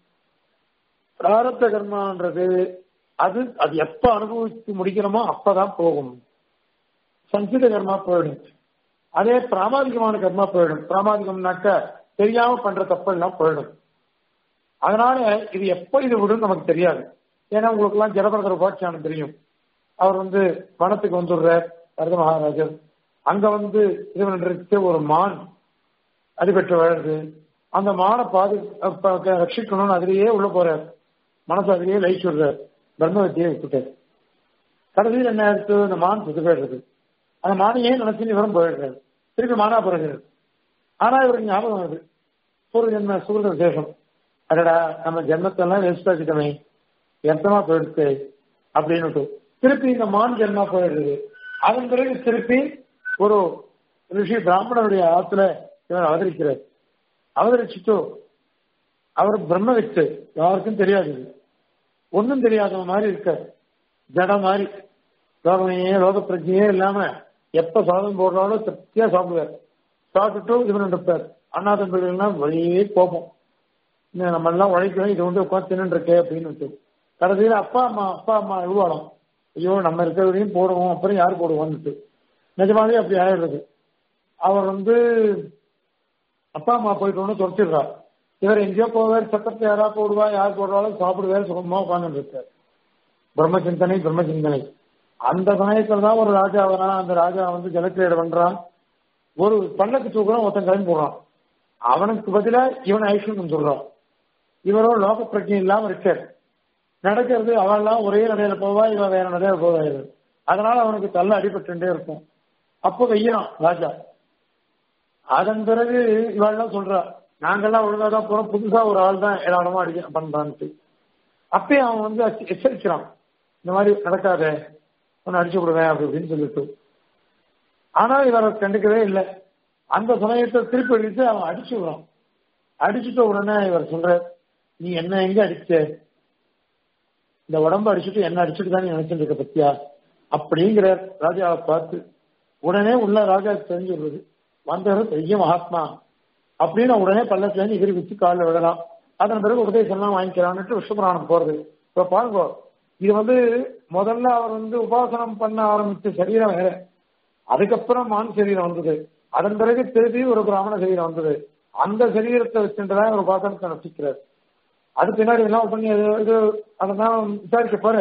பிராரத்த கர்மான்றது அது அது எப்ப அனுபவித்து முடிக்கிறோமோ அப்பதான் போகும் சஞ்சித கர்மா போயிடும் அதே பிராமாதிகமான கர்மா போயிடும் பிராமாதிகம்னாக்க தெரியாம பண்ற தப்பெல்லாம் போயிடும் அதனால இது எப்ப இது விடும் நமக்கு தெரியாது ஏன்னா உங்களுக்கு எல்லாம் ஜலபரதர் உபாட்சியானம் தெரியும் அவர் வந்து வனத்துக்கு வந்துடுறார் பரத மகாராஜர் அங்க வந்து இது ஒரு மான் அடிபட்டு வளருது அந்த மானை பாது அப்ப ரட்சிக்கணும்னு அதிலேயே உள்ள போறார் மனசு அதிலேயே லயிச்சு விடுறார் பிரம்மவத்தியை விட்டுட்டு கடைசியில் என்ன ஆயிடுச்சு அந்த மான் சுத்து போயிடுறது அந்த மானையே நினைச்சு இவரும் போயிடுறாரு திருப்பி மானா பிறகுறாரு ஆனா இவருக்கு ஞாபகம் வருது பூர்வ ஜென்ம சுகிருத விசேஷம் அடடா நம்ம ஜென்மத்தெல்லாம் வேஸ்ட் ஆக்கிட்டோமே எத்தமா போயிடுச்சு அப்படின்னு திருப்பி இந்த மான் ஜென்மா போயிடுறது அதன் பிறகு திருப்பி ஒரு ரிஷி பிராமணருடைய ஆத்துல இவர் அவதரிக்கிறார் அவதரிச்சுட்டு அவர் பிரம்ம வித்து யாருக்கும் தெரியாது இது. ஒண்ணும் தெரியாத மாதிரி இருக்கார் ஜட மாதிரி லோகமையே லோக பிரஜையே இல்லாம எப்ப சாதம் போடுறாலும் திருப்தியா சாப்பிடுவார் சாப்பிட்டுட்டு இவன் இருப்பார் அண்ணா தம்பிகள்லாம் வழியே கோபம் இன்னும் நம்ம எல்லாம் உழைக்கணும் இது வந்து உட்காந்து தின்னு இருக்கே அப்படின்னு கடைசியில் அப்பா அம்மா அப்பா அம்மா எழுவாளம் ஐயோ நம்ம இருக்கிறதையும் போடுவோம் அப்புறம் யார் போடுவோம்னுட்டு நிஜமாவே அப்படி ஆயிடுறது அவர் வந்து அப்பா அம்மா போயிட்டோன்னு துரத்திடுறார் இவர் எங்கேயோ போவார் சத்தத்தை யாரா போடுவா யார் போடுறாலும் சாப்பிடுவார் சுகமா உட்கார்ந்து இருக்கார் பிரம்ம சிந்தனை பிரம்ம சிந்தனை அந்த சமயத்துல தான் ஒரு ராஜா வரா அந்த ராஜா வந்து ஜலக்கிரீடை பண்றான் ஒரு பல்லக்கு தூக்குறான் ஒருத்தன் கிளம்பி போடுறான் அவனுக்கு பதிலா இவன் ஐஸ்வர்யம் சொல்றான் இவரோ லோக பிரஜை இல்லாம இருக்கார் நடக்கிறது அவெல்லாம் ஒரே நடையில போவா இவன் வேற நடையில போவாரு அதனால அவனுக்கு தள்ள அடிபட்டுட்டே இருக்கும் அப்போ வெய்யறான் ராஜா அதன் பிறகு இவாள்லாம் சொல்றா நாங்கெல்லாம் ஒழுங்கா தான் போறோம் புதுசா ஒரு ஆள் தான் ஏராளமா அடிக்க பண்றான்ட்டு அப்பயே அவன் வந்து எச்ச- எச்சரிக்கிறான் இந்த மாதிரி நடக்காத உன்னை அடிச்சு விடுவேன் அப்படி இப்படின்னு சொல்லிட்டு ஆனா இவரை கண்டுக்கவே இல்லை அந்த சமயத்தை திருப்பி அடிச்சு அவன் அடிச்சு விடுறான் அடிச்சுட்ட உடனே இவர் சொல்ற நீ என்ன எங்க அடிச்ச இந்த உடம்ப அடிச்சுட்டு என்ன அடிச்சுட்டு தான் நீ நினைச்சிட்டு இருக்க பத்தியா அப்படிங்கிற ராஜாவை பார்த்து உடனே உள்ள ராஜா தெரிஞ்சு விடுறது வந்தவர் பெரிய மகாத்மா அப்படின்னு உடனே பள்ளத்துல இருந்து எதிரி வச்சு காலில் விடலாம் அதன் பிறகு உபதேசம் எல்லாம் வாங்கிக்கிறான்னுட்டு விஷ்ணுபுராணம் போறது இப்ப பாருங்க இது வந்து முதல்ல அவர் வந்து உபாசனம் பண்ண ஆரம்பிச்ச சரீரம் வேற அதுக்கப்புறம் மான் சரீரம் வந்தது அதன் பிறகு திருப்பி ஒரு பிராமண சரீரம் வந்தது அந்த சரீரத்தை வச்சுட்டுதான் ஒரு உபாசனத்தை நடத்திக்கிறார் அது பின்னாடி என்ன பண்ணி இது இது அதான் விசாரிக்க போற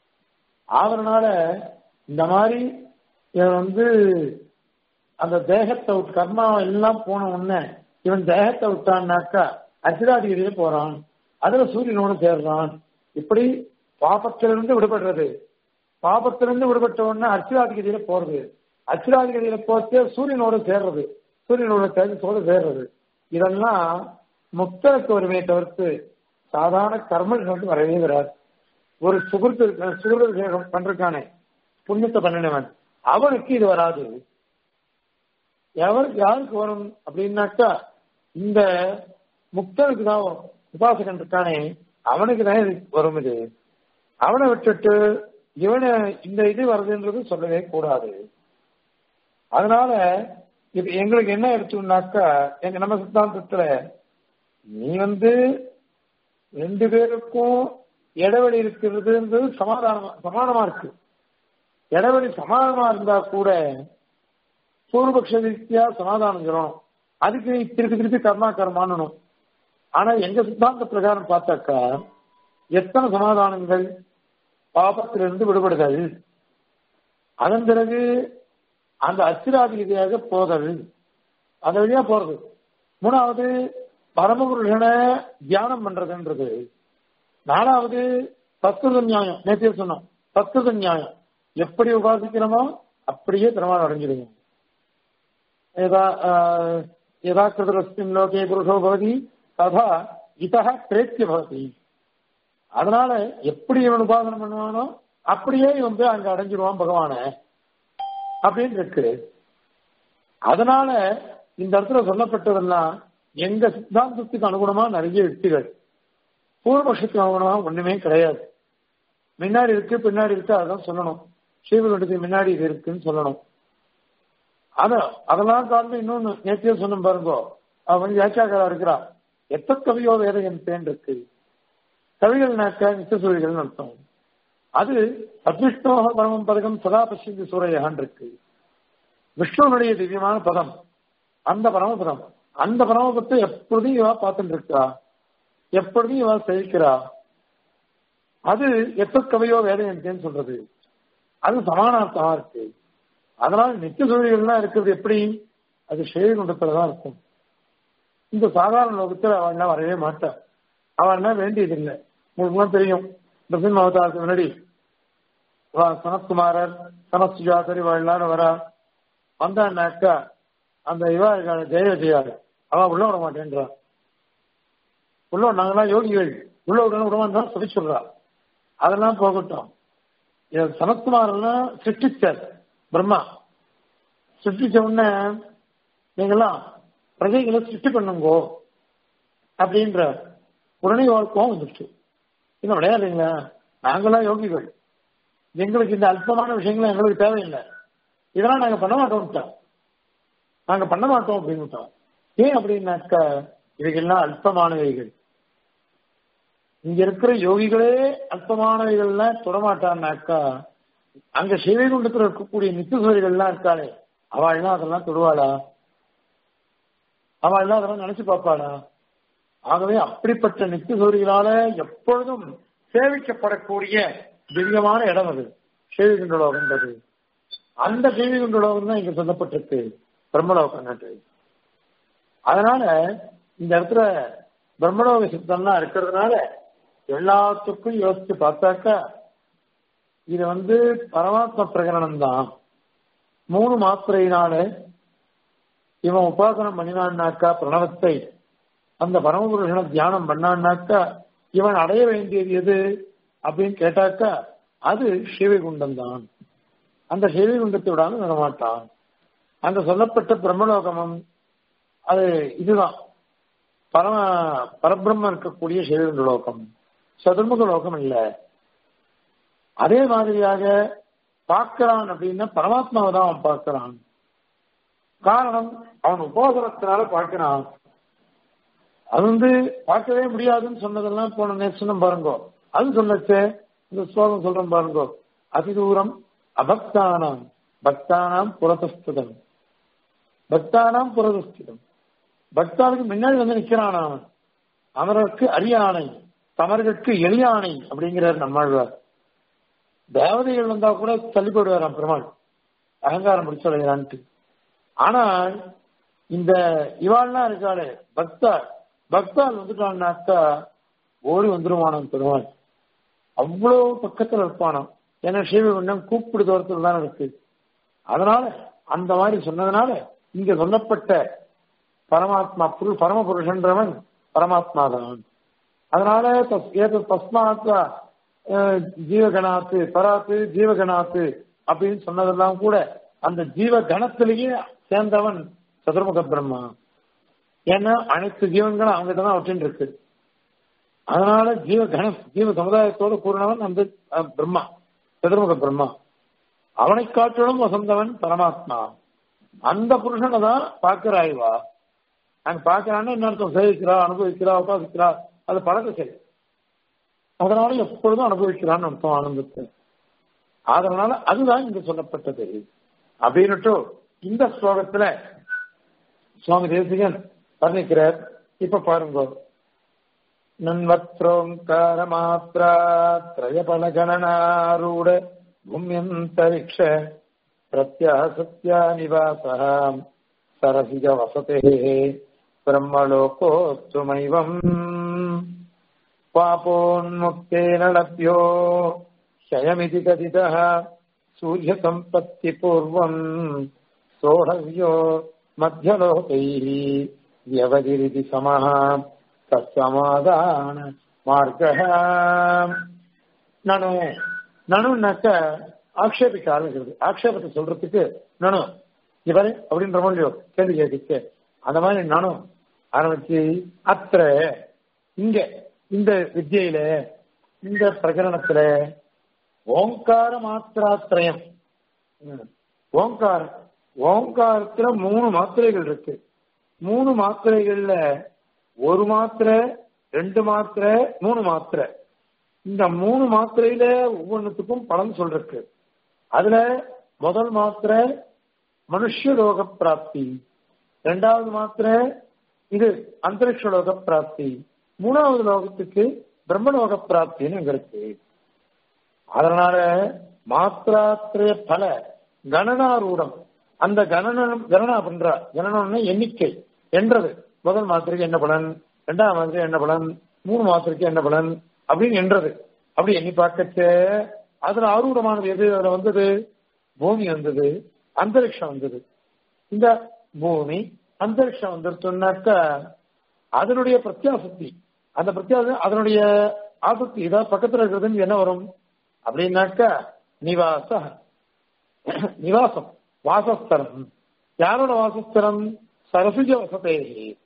அதனால இந்த மாதிரி இவன் வந்து அந்த தேகத்தை விட்டு கர்மா எல்லாம் போன உடனே இவன் தேகத்தை விட்டான்னாக்கா அர்ச்சிராதிகிரியே போறான் அதுல சூரியனோடு சேர்றான் இப்படி பாபத்திலிருந்து விடுபடுறது பாபத்திலிருந்து விடுபட்ட உடனே அச்சிராதிகதியில போறது அச்சிராதிகதியில போச்சு சூரியனோட சேர்றது சூரியனோட தேஜஸோட சேர்றது இதெல்லாம் முக்தருக்கு வருமே தவிர்த்து சாதாரண கர்மங்களுக்கு வரவே வராது ஒரு சுகிருத்து சுகிருத பண்றானே புண்ணியத்தை பண்ணினவன் அவனுக்கு இது வராது எவர் யாருக்கு வரும் அப்படின்னாக்கா இந்த முக்தனுக்கு தான் வரும் உபாசகன் இருக்கானே அவனுக்கு தான் இது வரும் இது அவனை விட்டுட்டு இவனை இந்த இது வருதுன்றது சொல்லவே கூடாது அதனால இப்ப எங்களுக்கு என்ன எடுத்தோம்னாக்கா எங்க நம்ம சித்தாந்தத்துல நீ வந்து ரெண்டு பேருக்கும் இடைவெளி இருக்கிறதுன்றது சமாதானமா சமானமா இருக்கு இடைவெளி சமாதானமா இருந்தா கூட பூர்வபக்ஷ ரீதியா சமாதானம் சொல்லணும் அதுக்கு நீ திருப்பி திருப்பி கர்மா கர்மானணும் ஆனா எங்க சித்தாந்த பிரகாரம் பார்த்தாக்கா எத்தனை சமாதானங்கள் பாபத்திலிருந்து விடுபடுதல் அதன் பிறகு அந்த அச்சிராதிகதியாக போதல் அந்த வழியா போறது மூணாவது பரமபுருஷனை தியானம் பண்றதுன்றது நாலாவது தத்துவ நியாயம் நேற்று சொன்னோம் தத்துவ நியாயம் எப்படி உபாசிக்கிறோமோ அப்படியே பெருமாள் அடைஞ்சிடுவோம் यदा यदा कृतरस्मिन् லோகே புருஷோ பவதி ததா இதா பிரேத்திய பவதி அதனால எப்படி இவன் உபாசனம் பண்ணுவானோ அப்படியே இவன் போய் அங்க அடைஞ்சிருவான் பகவான அப்படின்னு இருக்கு அதனால இந்த இடத்துல சொல்லப்பட்டதெல்லாம் எங்க சித்தாந்தத்துக்கு அனுகுணமா நிறைய யுக்திகள் பூர்வபக்ஷத்துக்கு அனுகுணமா ஒண்ணுமே கிடையாது முன்னாடி இருக்கு பின்னாடி இருக்கு அதான் சொல்லணும் ஸ்ரீவிகண்டத்துக்கு முன்னாடி இது இருக்குன்னு சொல்லணும் அத அதெல்லாம் காரணம் இன்னொன்னு நேத்தியே சொன்ன பாருங்க அவன் வியாக்கியாக்காரா இருக்கிறா எத்த கவியோ வேற என் பேன் இருக்கு கவிகள்னாக்க நித்தியசூரிகள் அர்த்தம் அது அத்விஷ்ணோக பரமம் பதகம் சதா பசிந்தி சூரையான் இருக்கு விஷ்ணுனுடைய திவ்யமான பதம் அந்த பரமபதம் அந்த பரமபத்தை எப்பொழுதும் இவா பார்த்துட்டு இருக்கா எப்பொழுதும் இவா செழிக்கிறா அது எத்த கவியோ வேத என் சொல்றது அது சமானார்த்தமா இருக்கு அதனால நித்திய சூழல்கள்லாம் இருக்கிறது எப்படி அது ஸ்ரீகுண்டத்துல தான் இருக்கும் இந்த சாதாரண லோகத்தில் அவன் வரவே மாட்டான் அவன் வேண்டியதில்லை உங்களுக்கு தெரியும் பிரசன் அவதாரத்துக்கு முன்னாடி சனத்குமாரர் சனத் சுஜாதர் இவாழ்லாம் வரா வந்தான்னாக்கா அந்த இவா இருக்காள் ஜெய விஜயாள் அவன் உள்ள விட மாட்டேன்றா உள்ள நாங்கெல்லாம் யோகிகள் உள்ள விடணும் விடமான்னு தான் சொல்லி சொல்றா அதெல்லாம் போகட்டும் சனத்குமாரெல்லாம் சிருஷ்டிச்சார் பிரம்மா சிருஷ்டிச்ச உடனே நீங்களாம் பிரஜைகளை சிருஷ்டி பண்ணுங்கோ அப்படின்ற உடனே கோவம் வந்துருச்சு இன்னும் விளையாடுறீங்களா நாங்களாம் யோகிகள் எங்களுக்கு இந்த அல்பமான விஷயங்களும் எங்களுக்கு தேவையில்லை இதெல்லாம் நாங்க பண்ண மாட்டோம் நாங்க பண்ண மாட்டோம் அப்படின்னு ஏன் அப்படின்னாக்கா இவைகள்லாம் அல்பமானவைகள் இங்க இருக்கிற யோகிகளே அல்பமானவைகள்லாம் தொடமாட்டான்னாக்கா அங்க சிவைகுண்டத்தில் இருக்கக்கூடிய நித்தியசூரிகள்லாம் இருக்காளே அவள்லாம் அதெல்லாம் தொடுவாளா அவள்லாம் அதெல்லாம் நினைச்சு பார்ப்பாளா ஆகவே அப்படிப்பட்ட நித்தியசூரிகளால எப்பொழுதும் சேவிக்கப்படக்கூடிய திவ்யமான இடம் அது சேவிகுண்டலோகன்றது அந்த சேவிகுண்டலோகம் தான் இங்க சொல்லப்பட்டிருக்கு பிரம்மலோகன்றது அதனால இந்த இடத்துல பிரம்மலோக சித்தம்லாம் இருக்கிறதுனால எல்லாத்துக்கும் யோசிச்சு பார்த்தாக்கா இது வந்து பரமாத்ம பிரகரணம் தான் மூணு மாத்திரையினால இவன் உபாசனம் பண்ணினான்னாக்கா பிரணவத்தை அந்த பரமபுருஷனை தியானம் பண்ணான்னாக்கா இவன் அடைய வேண்டியது எது அப்படின்னு கேட்டாக்கா அது சிவகுண்டம் தான் அந்த சிவகுண்டத்தை விடாம வரமாட்டான் அங்க சொல்லப்பட்ட பிரம்மலோகமும் அது இதுதான் பரம பரபிரம்ம இருக்கக்கூடிய சிவகுண்ட லோகம் சதுர்முக லோகம் இல்லை அதே மாதிரியாக பார்க்கிறான் அப்படின்னா பரமாத்மாவை தான் அவன் பார்க்கிறான் காரணம் அவன் உபோதனத்தினால பார்க்கிறான் அது வந்து பார்க்கவே முடியாதுன்னு சொன்னதெல்லாம் போன நேசனம் பாருங்கோ அது சொல்லச்சே இந்த ஸ்லோகம் சொல்றோம் பாருங்கோ அதிதூரம் அபக்தானாம் பக்தானாம் புறதஸ்திதம் பக்தானாம் புறதஸ்திதம் பக்தாளுக்கு முன்னாடி வந்து நிக்கிறான் அவன் அமரருக்கு அரியானை தமர்களுக்கு எளியானை அப்படிங்கிறார் நம்மாழ்வார் தேவதைகள் வந்தா கூட தள்ளி போடுவாராம் பெருமாள் அகங்காரம் முடிச்சடைகிறான்ட்டு ஆனால் இந்த இவாள்லாம் இருக்காளே பக்தாள் பக்தாள் வந்துட்டான்னாக்கா ஓடி வந்துருவானாம் பெருமாள் அவ்வளோ பக்கத்துல இருப்பானாம் ஏன்னா ஸ்ரீவைகுண்டம் கூப்பிடு தூரத்தில் தான் இருக்கு அதனால அந்த மாதிரி சொன்னதுனால இங்க சொல்லப்பட்ட பரமாத்மா புரு பரம புருஷன்றவன் பரமாத்மா தான் அதனால தஸ்- ஏது தஸ்மாத் அஹ், ஜீவகணாத்து பராத்து ஜீவகணாத்து அப்படின்னு சொன்னதெல்லாம் கூட அந்த ஜீவ கணத்திலேயே சேர்ந்தவன் சதுர்முக பிரம்மா ஏன்னா அனைத்து ஜீவன்களும் அவங்ககிட்ட தான் ஒற்றின் இருக்கு அதனால ஜீவ கண ஜீவ சமுதாயத்தோடு கூறினவன் அந்த அஹ், பிரம்மா சதுர்முக பிரம்மா அவனை காட்டிலும் வசந்தவன் பரமாத்மா அந்த புருஷனை தான் பார்க்கிறாய்வா அங்க பார்க்கிறான்னு என்ன அர்த்தம் சேவிக்கிறா அனுபவிக்கிறா உபாசிக்கிறா அது பழக்க செயல் அதனால எப்பொழுதும் அனுபவிக்கிறான்னு அர்த்தம் ஆனந்தத்தை அதனால அதுதான் இங்க சொல்லப்பட்டது அப்படின்னுட்டு இந்த ஸ்லோகத்துல சுவாமி தேசிகன் வர்ணிக்கிறார் இப்ப பாருங்க நன்வத்ரோங்கார மாத்ரா திரயபல கணனாரூட பூமியந்தரிக்ஷ பிரத்யாசத்யா நிவாசः சரசிஜ வசதே பிரம்மலோகோத்துமைவம் पापोन्मुक्तेन लभ्यो क्षयमिति कथितः सूर्यसम्पत्तिपूर्वम् सोढव्यो मध्यलोकैः व्यवधिरिति समः तत्समाधान मार्गः நனு நனுன்னாக்க ஆக்ஷேபிக்க ஆரம்பிக்கிறது ஆக்ஷேபத்தை சொல்றதுக்கு நனு இவரே அப்படின்ற இல்லையோ கேள்வி கேட்க அந்த மாதிரி நனு ஆரம்பிச்சு அத்த இங்க இந்த வித்தியில இந்த பிரகரணத்துல ஓங்கார மாத்திராத்திரயம் ம். ஓங்காரம் ஓங்காரத்துல மூணு மாத்திரைகள் இருக்கு மூணு மாத்திரைகள்ல ஒரு மாத்திரை ரெண்டு மாத்திரை மூணு மாத்திரை இந்த மூணு மாத்திரையில ஒவ்வொன்றுத்துக்கும் பலன் சொல்றக்கு அதுல முதல் மாத்திரை மனுஷ லோக பிராப்தி ரெண்டாவது மாத்திரை இது அந்தரிக்ஷ லோக பிராப்தி மூணாவது லோகத்துக்கு பிரம்மலோக பிராப்தின்னு இங்க இருக்கு அதனால மாத்திராத்திரய பல கணனாரூடம் அந்த கணனம் கணனா பண்றா கணனம்னா எண்ணிக்கை என்றது முதல் மாத்திரைக்கு என்ன பலன் ரெண்டாவது மாத்திரை என்ன பலன் மூணு மாத்திரைக்கு என்ன பலன் அப்படின்னு என்றது அப்படி எண்ணி பார்க்கச்ச அதுல ஆரூடமானது எது அதுல வந்தது பூமி வந்தது அந்தரிக்ஷம் வந்தது இந்த பூமி அந்தரிக்ஷம் வந்துருச்சுன்னாக்கா அதனுடைய பிரத்யாசக்தி அந்த பிரத்யாசம் அதனுடைய ஆசக்தி இதான் பக்கத்துல இருக்கிறதுன்னு என்ன வரும் அப்படின்னாக்கா நிவாச நிவாசம் வாசஸ்தரம் யாரோட வாசஸ்தரம் சரசுஜ வசதே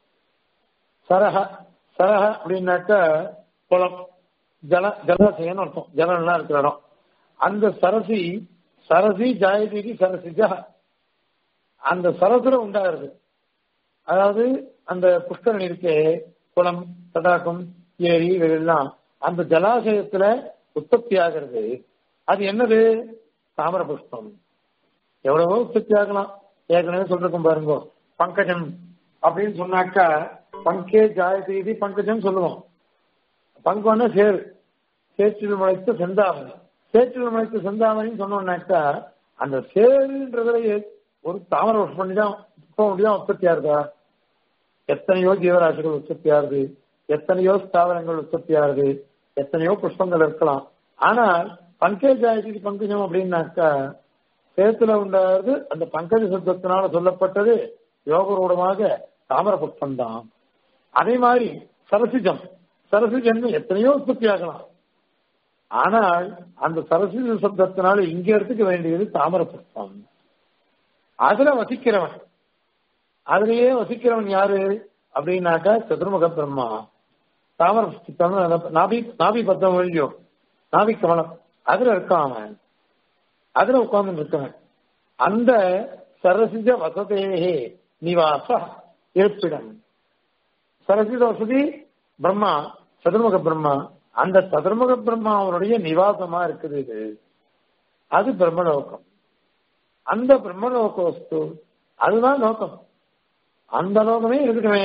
சரஹ சரஹ அப்படின்னாக்கா குளம் ஜல ஜலாசயம்னு அர்த்தம் ஜலம்லாம் இருக்கிற இடம் அந்த சரசி சரசி ஜாயதீதி சரசிஜா அந்த சரசுல உண்டாகிறது அதாவது அந்த புஷ்கரணி இருக்கே குளம் தடாகம் ஏரி இதெல்லாம் அந்த ஜலாசயத்துல உற்பத்தி ஆகிறது அது என்னது தாமர புஷ்பம் எவ்வளவோ உற்பத்தி ஆகலாம் ஏற்கனவே சொல்லிருக்கோம் பாருங்க பங்கஜம் அப்படின்னு சொன்னாக்கா பங்கே ஜாயதீதி பங்கஜம் சொல்லுவோம் பங்கம்னா சேரு சேற்றில் முளைத்த செந்தாமணி சேற்றில் முளைத்த செந்தாமணின்னு சொன்னோம்னாக்கா அந்த சேருன்றதுல ஒரு தாமர புஷ்பம் தான் புஷ்பம் தான் உற்பத்தி ஆகுதா எத்தனையோ ஜீவராசிகள் உற்பத்தி ஆகுது எத்தனையோ ஸ்தாவரங்கள் உற்பத்தி ஆகுது எத்தனையோ புஷ்பங்கள் இருக்கலாம் ஆனால் பங்கேஜாயதி பங்கஜம் அப்படின்னாக்கா சேத்துல உண்டாவது அந்த பங்கஜ சப்தத்தினால சொல்லப்பட்டது யோகரூடமாக தாமர புஷ்பம் தான் அதே மாதிரி சரசிஜம் சரசிஜம் எத்தனையோ உற்பத்தி ஆகலாம் ஆனால் அந்த சரசிஜ சப்தத்தினால இங்க எடுத்துக்க வேண்டியது தாமர புஷ்பம் அதுல வசிக்கிறவன் அதுலயே வசிக்கிறவன் யாரு அப்படின்னாக்கா சதுர்முக பிரம்மா தாமர புஷ்பம் நாபி நாபி பத்தம் வழியோ நாபி கமலம் அதுல இருக்கான் அவன் அதுல உட்கார்ந்து இருக்கவன் அந்த சரசிஜ வசதேகே நிவாச இருப்பிடம் சரசிஜ வசதி பிரம்மா சதுர்முக பிரம்மா அந்த சதுர்முக பிரம்மா அவனுடைய நிவாசமா இருக்குது இது அது பிரம்மலோகம் அந்த பிரம்மலோக வஸ்து அதுதான் லோகம் அந்த லோகமே இருக்கட்டுமே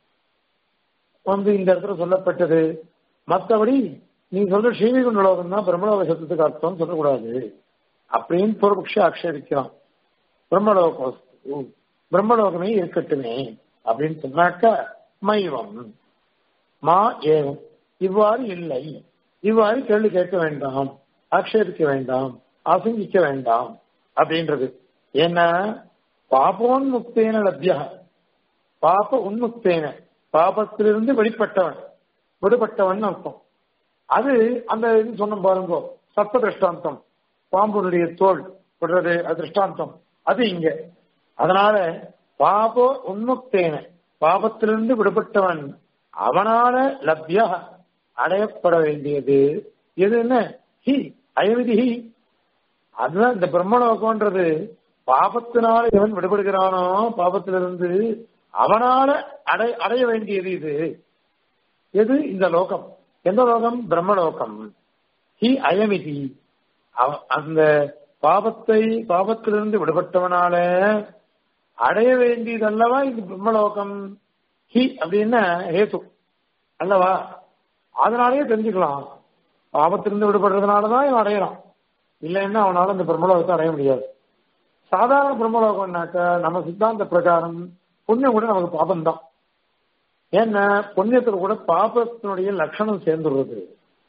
வந்து இந்த இடத்துல சொல்லப்பட்டது மற்றபடி நீ சொல்ற ஸ்ரீவிகுண்ட லோகம் தான் பிரம்மலோக சத்தத்துக்கு அர்த்தம் சொல்லக்கூடாது அப்படின்னு பூர்வபக்ஷ ஆக்ஷேபிக்கிறான் பிரம்மலோக வஸ்து பிரம்மலோகமே இருக்கட்டுமே அப்படின்னு சொன்னாக்கா மைவம் மா ஏவம் இவ்வாறு இல்லை இவ்வாறு கேள்வி கேட்க வேண்டாம் ஆக்ஷேபிக்க வேண்டாம் ஆசங்கிக்க வேண்டாம் அப்படின்றது ஏன்னா பாபோன்முக்தேன லப்யா பாப உன்முக்தேன பாபத்திலிருந்து வெளிப்பட்டவன் விடுபட்டவன் அர்த்தம் அது அந்த இது சொன்ன பாருங்க சத்த திருஷ்டாந்தம் பாம்புனுடைய தோல் விடுறது அது திருஷ்டாந்தம் அது இங்க அதனால பாபோ உன்முக்தேன பாபத்திலிருந்து விடுபட்டவன் அவனால லப்யா அடையப்பட வேண்டியது எது என்ன ஹி அயவிதி ஹி அதுதான் இந்த பிரம்மலோகம்ன்றது பாபத்தினால எவன் விடுபடுகிறானோ பாபத்திலிருந்து அவனால அடை அடைய வேண்டியது இது எது இந்த லோகம் எந்த லோகம் பிரம்மலோகம் ஹி அயமிதி அந்த பாபத்தை பாபத்திலிருந்து விடுபட்டவனால அடைய வேண்டியது அல்லவா இந்த பிரம்மலோகம் ஹி அப்படின்னா ஹேது அல்லவா அதனாலேயே தெரிஞ்சுக்கலாம் பாபத்திலிருந்து விடுபடுறதுனாலதான் இவன் அடையறான் இல்லைன்னா அவனால இந்த பிரம்மலோகத்தை அடைய முடியாது சாதாரண பிரம்மலோகம்னாக்க நம்ம சித்தாந்த பிரகாரம் புண்ணியம் கூட நமக்கு பாபம் தான் ஏன்னா புண்ணியத்துல கூட பாபத்தினுடைய லட்சணம் சேர்ந்துடுறது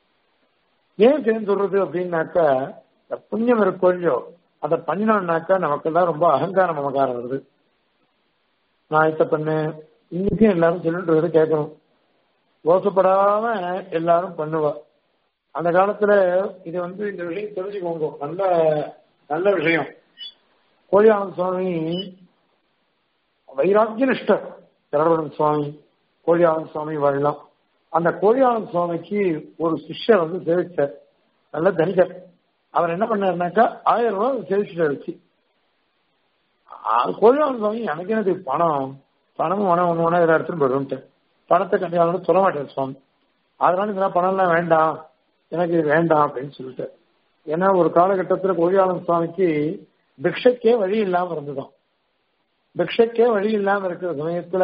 ஏன் சேர்ந்துடுறது அப்படின்னாக்கா புண்ணியம் இருக்கோ இல்லையோ அதை பண்ணினோம்னாக்கா நமக்கு எல்லாம் ரொம்ப அகங்காரம் நமக்காரம் வருது நான் இத்த பண்ணேன் இன்னைக்கும் எல்லாரும் சொல்லிட்டு கேட்கணும் ஓசப்படாம எல்லாரும் பண்ணுவா அந்த காலத்துல இது வந்து இந்த விஷயம் தெரிஞ்சுக்கோங்க நல்ல நல்ல விஷயம் கோழியானந்த சுவாமி வைராக்கிய நிஷ்டர் கரவரன் சுவாமி கோழியானந்த சுவாமி வாழலாம் அந்த கோழியானந்த சுவாமிக்கு ஒரு சிஷ்யர் வந்து சேவிச்சார் நல்ல தனிகர் அவர் என்ன பண்ணாருனாக்கா ஆயிரம் ரூபாய் சேவிச்சுட்டு வச்சு கோழியானந்த சுவாமி எனக்கு எனக்கு பணம் பணமும் பணம் ஒன்று ஒன்றா இதில் எடுத்துட்டு போயிடும்ட்டு பணத்தை கண்டிப்பாக சொல்ல மாட்டார் சுவாமி அதனால இதெல்லாம் பணம்லாம் வேண்டாம் எனக்கு இது வேண்டாம் அப்படின்னு சொல்லிட்டு ஏன்னா ஒரு காலகட்டத்தில் கோழியாளன் சுவாமிக்கு பிக்ஷைக்கே வழி இல்லாம இருந்ததும் பிக்ஷைக்கே வழி இல்லாம இருக்கிற சமயத்துல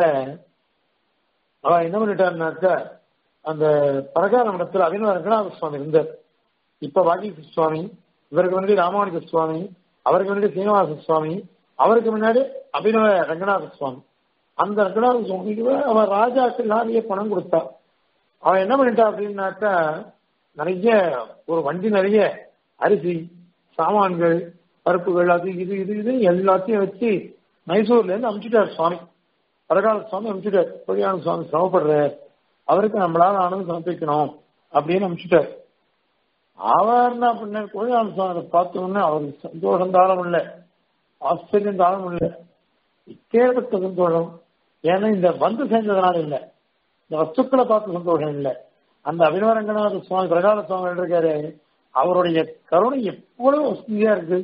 அவ என்ன பண்ணிட்டாருனாக்க அந்த பிரகார மடத்துல அபிநவ ரங்கநாத சுவாமி இருந்தார் இப்ப வாகீச சுவாமி இவருக்கு முன்னாடி ராமானுஜ சுவாமி அவருக்கு முன்னாடி சீனிவாச சுவாமி அவருக்கு முன்னாடி அபிநவ ரங்கநாத சுவாமி அந்த ரங்கநாத சுவாமிக்கு அவன் ராஜாக்கு நிறைய பணம் கொடுத்தா அவன் என்ன பண்ணிட்டா அப்படின்னாக்கா நிறைய ஒரு வண்டி நிறைய அரிசி சாமான்கள் பருப்புகள் அது இது இது இது எல்லாத்தையும் வச்சு மைசூர்ல இருந்து அனுப்பிச்சுட்டார் சுவாமி பரகால சுவாமி அனுப்பிச்சுட்டார் பொய்யான சுவாமி சிரமப்படுறார் அவருக்கு நம்மளால ஆனது சமர்ப்பிக்கணும் அப்படின்னு அனுப்பிச்சுட்டார் அவர் என்ன பண்ணார் கோழியான சுவாமி அதை பார்த்தோன்னே அவருக்கு சந்தோஷம் தாரம் இல்லை ஆச்சரியம் தாரம் இல்லை இக்கேற்பட்ட சந்தோஷம் ஏன்னா இந்த வந்து சேர்ந்ததுனால இல்லை இந்த வஸ்துக்களை பார்த்து சந்தோஷம் இல்லை அந்த அபிநவரங்கநாத சுவாமி பிரகார சுவாமி இருக்காரு அவருடைய கருணை எவ்வளவு வசதியா இருக்கு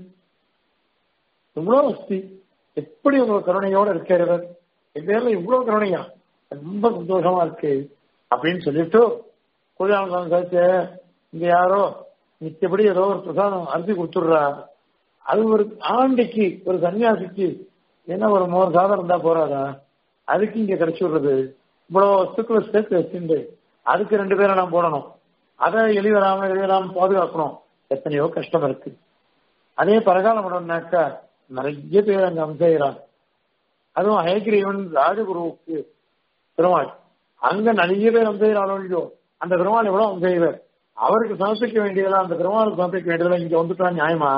எவ்வளவு வசதி எப்படி உங்க கருணையோட இருக்கிறவர் என் பேர்ல இவ்வளவு கருணையா ரொம்ப சந்தோஷமா இருக்கு அப்படின்னு சொல்லிட்டு குழியாம சுவாமி சாச்சு இங்க யாரோ நிச்சயப்படி ஏதோ ஒரு பிரசாதம் அரிசி கொடுத்துடுறா அது ஒரு ஆண்டிக்கு ஒரு சன்னியாசிக்கு என்ன ஒரு மோர் சாதம் இருந்தா போறாதா அதுக்கு இங்க கிடைச்சி விடுறது இவ்வளவு வஸ்துக்களை சேர்த்து வச்சுட்டு அதுக்கு ரெண்டு பேரை நாம் போடணும் அதை எளிவராம எளிவராம பாதுகாக்கணும் எத்தனையோ கஷ்டம் இருக்கு அதே பரகாலம் பண்ணோம்னாக்கா நிறைய பேர் அங்க அம்சைகிறாங்க அதுவும் ஹயகிரீவன் ராஜகுருவுக்கு பெருமாள் அங்க நிறைய பேர் அம்சைகிறாரோ இல்லையோ அந்த பெருமாள் எவ்வளவு அம்சைவர் அவருக்கு சமர்ப்பிக்க வேண்டியதெல்லாம் அந்த பெருமாளுக்கு சமர்ப்பிக்க வேண்டியதெல்லாம் இங்க வந்துட்டா நியாயமா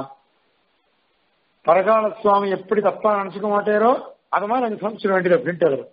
பரகால சுவாமி எப்படி தப்பா நினைச்சுக்க மாட்டேரோ அது மாதிரி அங்க சமைச்சிட வேண்டியது அப்படின்ட்டு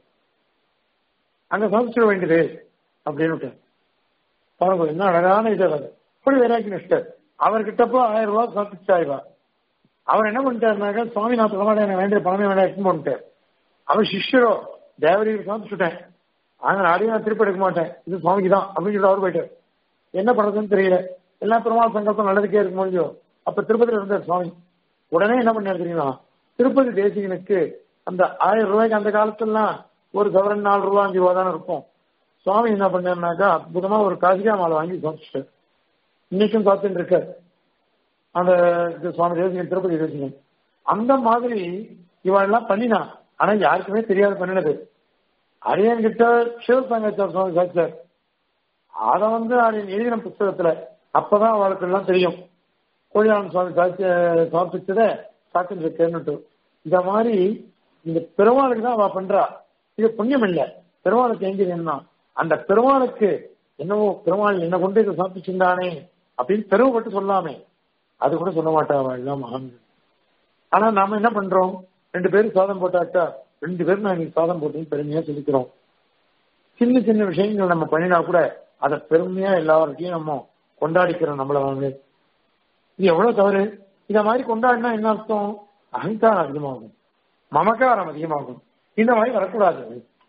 அங்க சமைச்சிட வேண்டியது அப்படின்னு பாருங்க என்ன அழகான இது அது இப்படி வேறாக்கி நிஷ்டர் அவர்கிட்டப்போ ஆயிரம் ரூபாய் சமர்ப்பிச்சாயிரா அவர் என்ன பண்ணிட்டாருனாக்கா சுவாமி நான் சொல்ல எனக்கு வேண்டிய பணமே வேண்டாம் எடுத்து போட்டுட்டார் அவர் சிஷ்யரோ தேவரிக்கு சமர்ப்பிச்சுட்டேன் ஆனா அடியும் நான் திருப்பி எடுக்க மாட்டேன் இது சுவாமிக்கு தான் அப்படின்னு சொல்லி அவர் போயிட்டார் என்ன பண்றதுன்னு தெரியல எல்லா பெருமாள் சங்கல்பம் நல்லதுக்கே இருக்க முடியும் அப்ப திருப்பதியில இருந்தார் சுவாமி உடனே என்ன பண்ணாரு தெரியுமா திருப்பதி தேசிகனுக்கு அந்த ஆயிரம் ரூபாய்க்கு அந்த காலத்துலாம் ஒரு சவரன் நாலு ரூபா அஞ்சு ரூபா தானே இருக்கும் சுவாமி என்ன பண்ணாருனாக்கா அற்புதமா ஒரு காசிகா மாலை வாங்கி சமைச்சிட்டார் இன்னைக்கும் பார்த்துட்டு இருக்கார் அந்த சுவாமி தேசிகன் திருப்பதி தேசிகன் அந்த மாதிரி இவெல்லாம் பண்ணினா ஆனா யாருக்குமே தெரியாது பண்ணினது அரியன் கிட்ட சிவசங்கர் சுவாமி சாச்சார் அத வந்து அரியன் எழுதின புத்தகத்துல அப்பதான் அவளுக்கு எல்லாம் தெரியும் கோழியானந்த சுவாமி சாட்சி சமர்ப்பிச்சத சாட்சி இருக்கேன்னுட்டு இந்த மாதிரி இந்த பெருமாளுக்கு தான் அவ பண்றா இது புண்ணியம் இல்ல பெருமாளுக்கு எங்க வேணும்னா அந்த பெருமாளுக்கு என்னவோ பெருமாள் என்ன கொண்டு இதை சமர்ப்பிச்சிருந்தானே அப்படின்னு பெருமைப்பட்டு சொல்லாமே அது கூட சொல்ல மாட்டாங்க எல்லாம் மகான்கள் ஆனா நாம என்ன பண்றோம் ரெண்டு பேரும் சாதம் போட்டாக்கா ரெண்டு பேரும் நான் இன்னைக்கு சாதம் போட்டு பெருமையா சொல்லிக்கிறோம் சின்ன சின்ன விஷயங்கள் நம்ம பண்ணினா கூட அதை பெருமையா எல்லார்கிட்டையும் நம்ம கொண்டாடிக்கிறோம் நம்மள வாங்க இது எவ்வளவு தவறு இத மாதிரி கொண்டாடினா என்ன அர்த்தம் அகங்காரம் அதிகமாகும் மமக்காரம் அதிகமாகும் இந்த மாதிரி வரக்கூடாது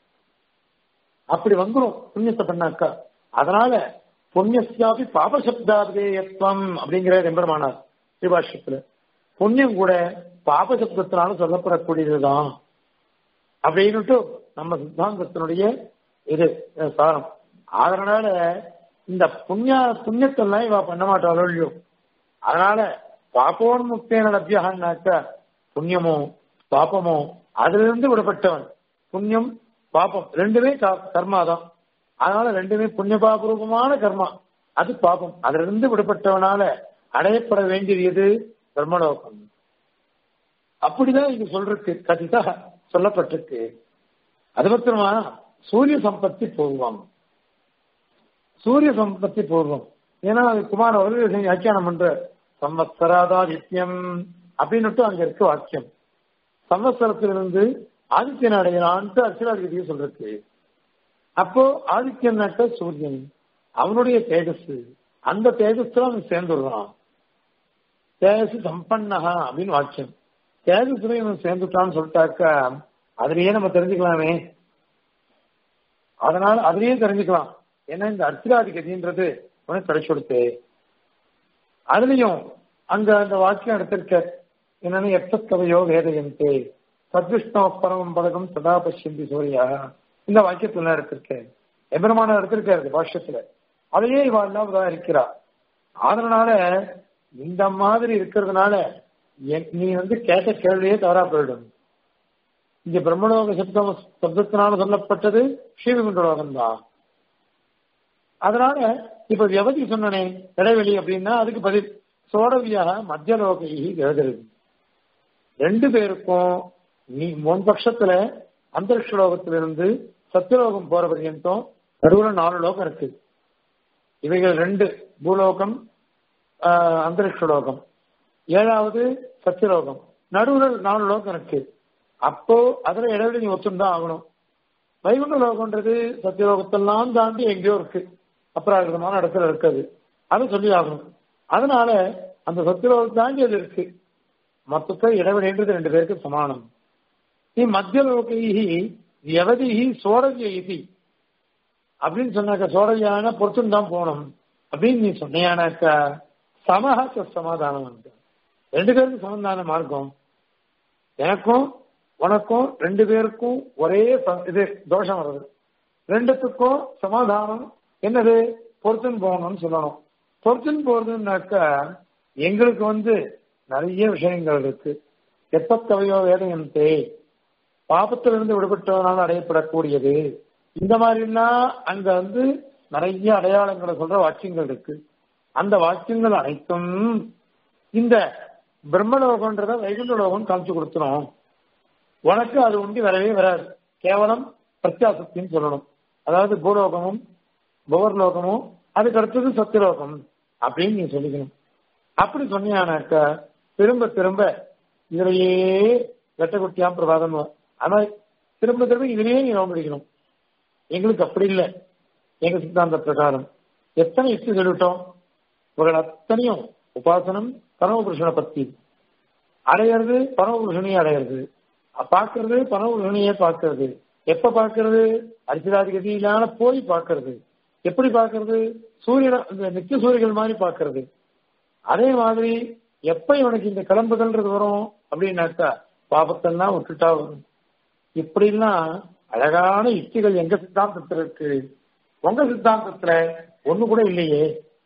அப்படி வந்துடும் புண்ணியத்தை பண்ணாக்கா அதனால புண்ணியஸ்யாபி பாபசப்தாபேயத்வம் அப்படிங்கிற எம்பெருமானார் விபாஷத்துல புண்ணியம் கூட பாபசப்தத்தினால சொல்லப்படக்கூடியதுதான் அப்படின்னுட்டு நம்ம சித்தாந்தத்தினுடைய இது அஹ், சாரம் அதனால இந்த புண்ணிய புண்ணியத்தெல்லாம் இவ பண்ண மாட்டாளோ இல்லையோ அதனால பாப்போன்முக்தேன லப்யகான்னாக்க புண்ணியமோ பாப்பமோ அதுல இருந்து விடப்பட்டவன் புண்ணியம் பாப்பம் ரெண்டுமே க- கர்மா தான் அதனால ரெண்டுமே புண்ணிய பாபரூபமான கர்மா அது பாபம் அதுல இருந்து விடுபட்டவனால அடையப்பட வேண்டியது எது பிரம்மலோகம் அப்படிதான் இங்க சொல்றதுக்கு கதிதா சொல்லப்பட்டிருக்கு அது மாத்திரமா சூரிய சம்பத்தி பூர்வம் சூரிய சம்பத்தி பூர்வம் ஏன்னா அது குமார அவர்கள் வியாக்கியானம் பண்ற சம்வத்சராதாதித்யம் அப்படின்னுட்டு அங்க இருக்கு வாக்கியம் சம்வத்சரத்திலிருந்து ஆதித்யன் அடையலான்ட்டு அர்ச்சனாதிபதியை சொல்றது அப்போ ஆதித்யன்னாக்க சூரியன் அவனுடைய தேஜஸ் அந்த தேஜஸ்ல அவன் சேர்ந்துடுறான் தேஜஸ் சம்பன்னஹா அப்படின்னு வாக்கியம் தேஜஸ்ல இவன் சேர்ந்துட்டான்னு சொல்லிட்டாக்க அதுலயே நம்ம தெரிஞ்சுக்கலாமே அதனால அதுலயே தெரிஞ்சுக்கலாம் ஏன்னா இந்த அர்ச்சிராதிகதின்றது உனக்கு கிடைச்சு கொடுத்து அதுலயும் அங்க அந்த வாக்கியம் எடுத்திருக்க என்னன்னு எத்தக்கவையோ வேதயந்தே சத்விஷ்ணோ பரமம் பதகம் சதா பஷ்யந்தி சூரியா இந்த வாக்கியத்துல எடுத்திருக்கேன் எபெருமான எடுத்திருக்காரு பாஷ்யத்துல அதையே இவா எல்லாம் உதாரிக்கிறா அதனால இந்த மாதிரி இருக்கிறதுனால எ- நீ வந்து கேட்ட கேள்வியே தவறா போயிடும் இங்க பிரம்மலோக சப்தம் சப்தத்தினால சொல்லப்பட்டது ஸ்ரீவிகுண்டலோகம் தான் அதனால இப்ப வியவதி சொன்னனே இடைவெளி அப்படின்னா அதுக்கு பதில் சோடவியாக மத்தியலோகி எழுதுறது ரெண்டு பேருக்கும் நீ முன் பட்சத்துல அந்தரிக்ஷ லோகத்திலிருந்து சத்தியலோகம் போற பர்யந்தம் நடுவுல நாலு லோகம் இருக்கு இவைகள் ரெண்டு பூலோகம் ஆஹ், அந்தரிக்ஷ லோகம் ஏழாவது சத்தியலோகம் நடுவுல நாலு லோகம் இருக்கு அப்போ அதுல இடைவெளி நீ ஒத்துந்தான் ஆகணும் வைகுண்ட லோகம்ன்றது சத்தியலோகத்தெல்லாம் தாண்டி எங்கேயோ இருக்கு அப்ராகிருதமான இடத்துல இருக்குது அதை சொல்லி ஆகணும் அதனால அந்த சத்தியலோகம் தாண்டி அது இருக்கு மொத்தத்தை இடைவெளின்றது ரெண்டு பேருக்கு சமானம் நீ மத்தியலோகி வியவதிஹி சோடவியி அப்படின்னு சொன்னாக்க சோடவியான பொறுத்துன்னு தான் போகணும் அப்படின்னு நீ சொன்னியானாக்கா சமஹ சமாதானம் வந்து ரெண்டு பேருக்கும் சமாதான மார்க்கம் எனக்கும் உனக்கும் ரெண்டு பேருக்கும் ஒரே ச- இது தோஷம் வருது ரெண்டுத்துக்கும் சமாதானம் என்னது பொறுத்துன்னு போகணும்னு சொல்லணும் பொறுத்துன்னு போறதுன்னாக்கா எங்களுக்கு வந்து நிறைய விஷயங்கள் இருக்கு எப்பத்தவையோ வேதயந்தே பாபத்திலிருந்து விடுபட்டவனால் அடையப்படக்கூடியது இந்த மாதிரிலாம் அங்க வந்து நிறைய அடையாளங்களை சொல்ற வாக்கியங்கள் இருக்கு அந்த வாக்கியங்கள் அனைத்தும் இந்த பிரம்மலோகன்றத வைகுண்ட லோகம் காமிச்சு கொடுத்துரும் உனக்கு அது உண்டி வரவே வராது கேவலம் பிரத்யாசத்தின்னு சொல்லணும் அதாவது பூலோகமும் புவர்லோகமும் அதுக்கு அடுத்தது சத்தியலோகம் அப்படின்னு நீ சொல்லிக்கணும் அப்படி சொன்னியானாக்க திரும்ப திரும்ப இதுலயே வெட்டக்குட்டியாம் பிரபாதம் ஆனா திரும்ப திரும்ப இதுலயே நீ நோம்பிடிக்கணும் எங்களுக்கு அப்படி இல்லை எங்க சித்தாந்த பிரகாரம் எத்தனை யுக்தி சொல்லிவிட்டோம் இவர்கள் அத்தனையும் உபாசனம் பரமபுருஷனை பத்தி அடையிறது பரமபுருஷனையே அடையிறது பார்க்கறது பரமபுருஷனையே பார்க்கறது எப்ப பார்க்கறது அரிசிராதிகதியிலான போய் பார்க்கறது எப்படி பார்க்கறது சூரியன் இந்த நித்திய சூரியர்கள் மாதிரி பார்க்கறது அதே மாதிரி எப்ப இவனுக்கு இந்த கிளம்புதல்ன்றது வரும் அப்படின்னாக்கா பாபத்தெல்லாம் விட்டுட்டா வரும் இப்படிலாம் அழகான யுக்திகள் எங்க சித்தாந்தத்துல இருக்கு உங்க சித்தாந்தத்துல ஒண்ணு கூட இல்லையே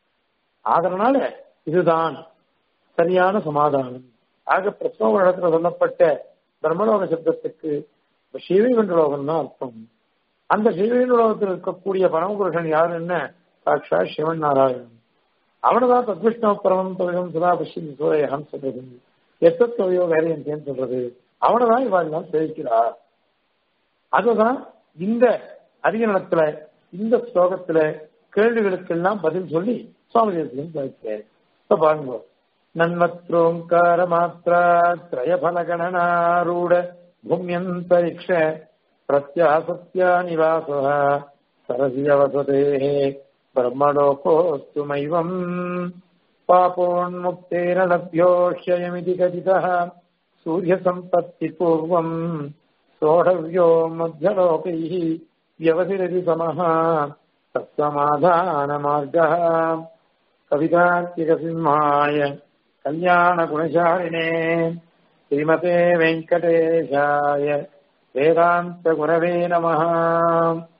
அதனால இதுதான் சரியான சமாதானம் ஆக பிரசவ இடத்துல சொல்லப்பட்ட பிரம்மலோக சப்தத்துக்கு ஸ்ரீவைகுண்ட லோகம் தான் அர்த்தம் அந்த ஸ்ரீவைகுண்ட லோகத்தில் இருக்கக்கூடிய பரமபுருஷன் யாருன்னு சாட்சா சிவன் நாராயணன் அவனதான் தத்விஷ்ணவ பரமம் தொழிலும் சுதா பஷ்யம் சூரியகம் சொல்றது எத்தொழியோ வேலையன் சொல்றது அவனதான் இவாள் சேவிக்கிறார் அதுதான் இந்த அதிகரணத்துல இந்த ஸ்லோகத்துல கேள்விகளுக்கெல்லாம் பதில் சொல்லி சுவாமி தேசியம் சாதிச்சார் இப்ப பாருங்க நன்மத்ரோங்கார மாத்திரா திரயபலகணனாரூட பூமியந்தரிக்ஷ பிரத்யாசத்யா நிவாசः सरसि वसतेः ब्रह्मलोकोऽस्तु मैवम् पापोन्मुक्तेन लभ्योऽह्ययमिति कथितः सूर्यसम्पत्तिपूर्वम् सोढव्यो मध्यलोकैः व्यवसिरति समः तत्समाधानमार्गः कवितार्किकसिंहाय कल्याणगुणशालिने श्रीमते वेङ्कटेशाय वेदान्तगुरवे नमः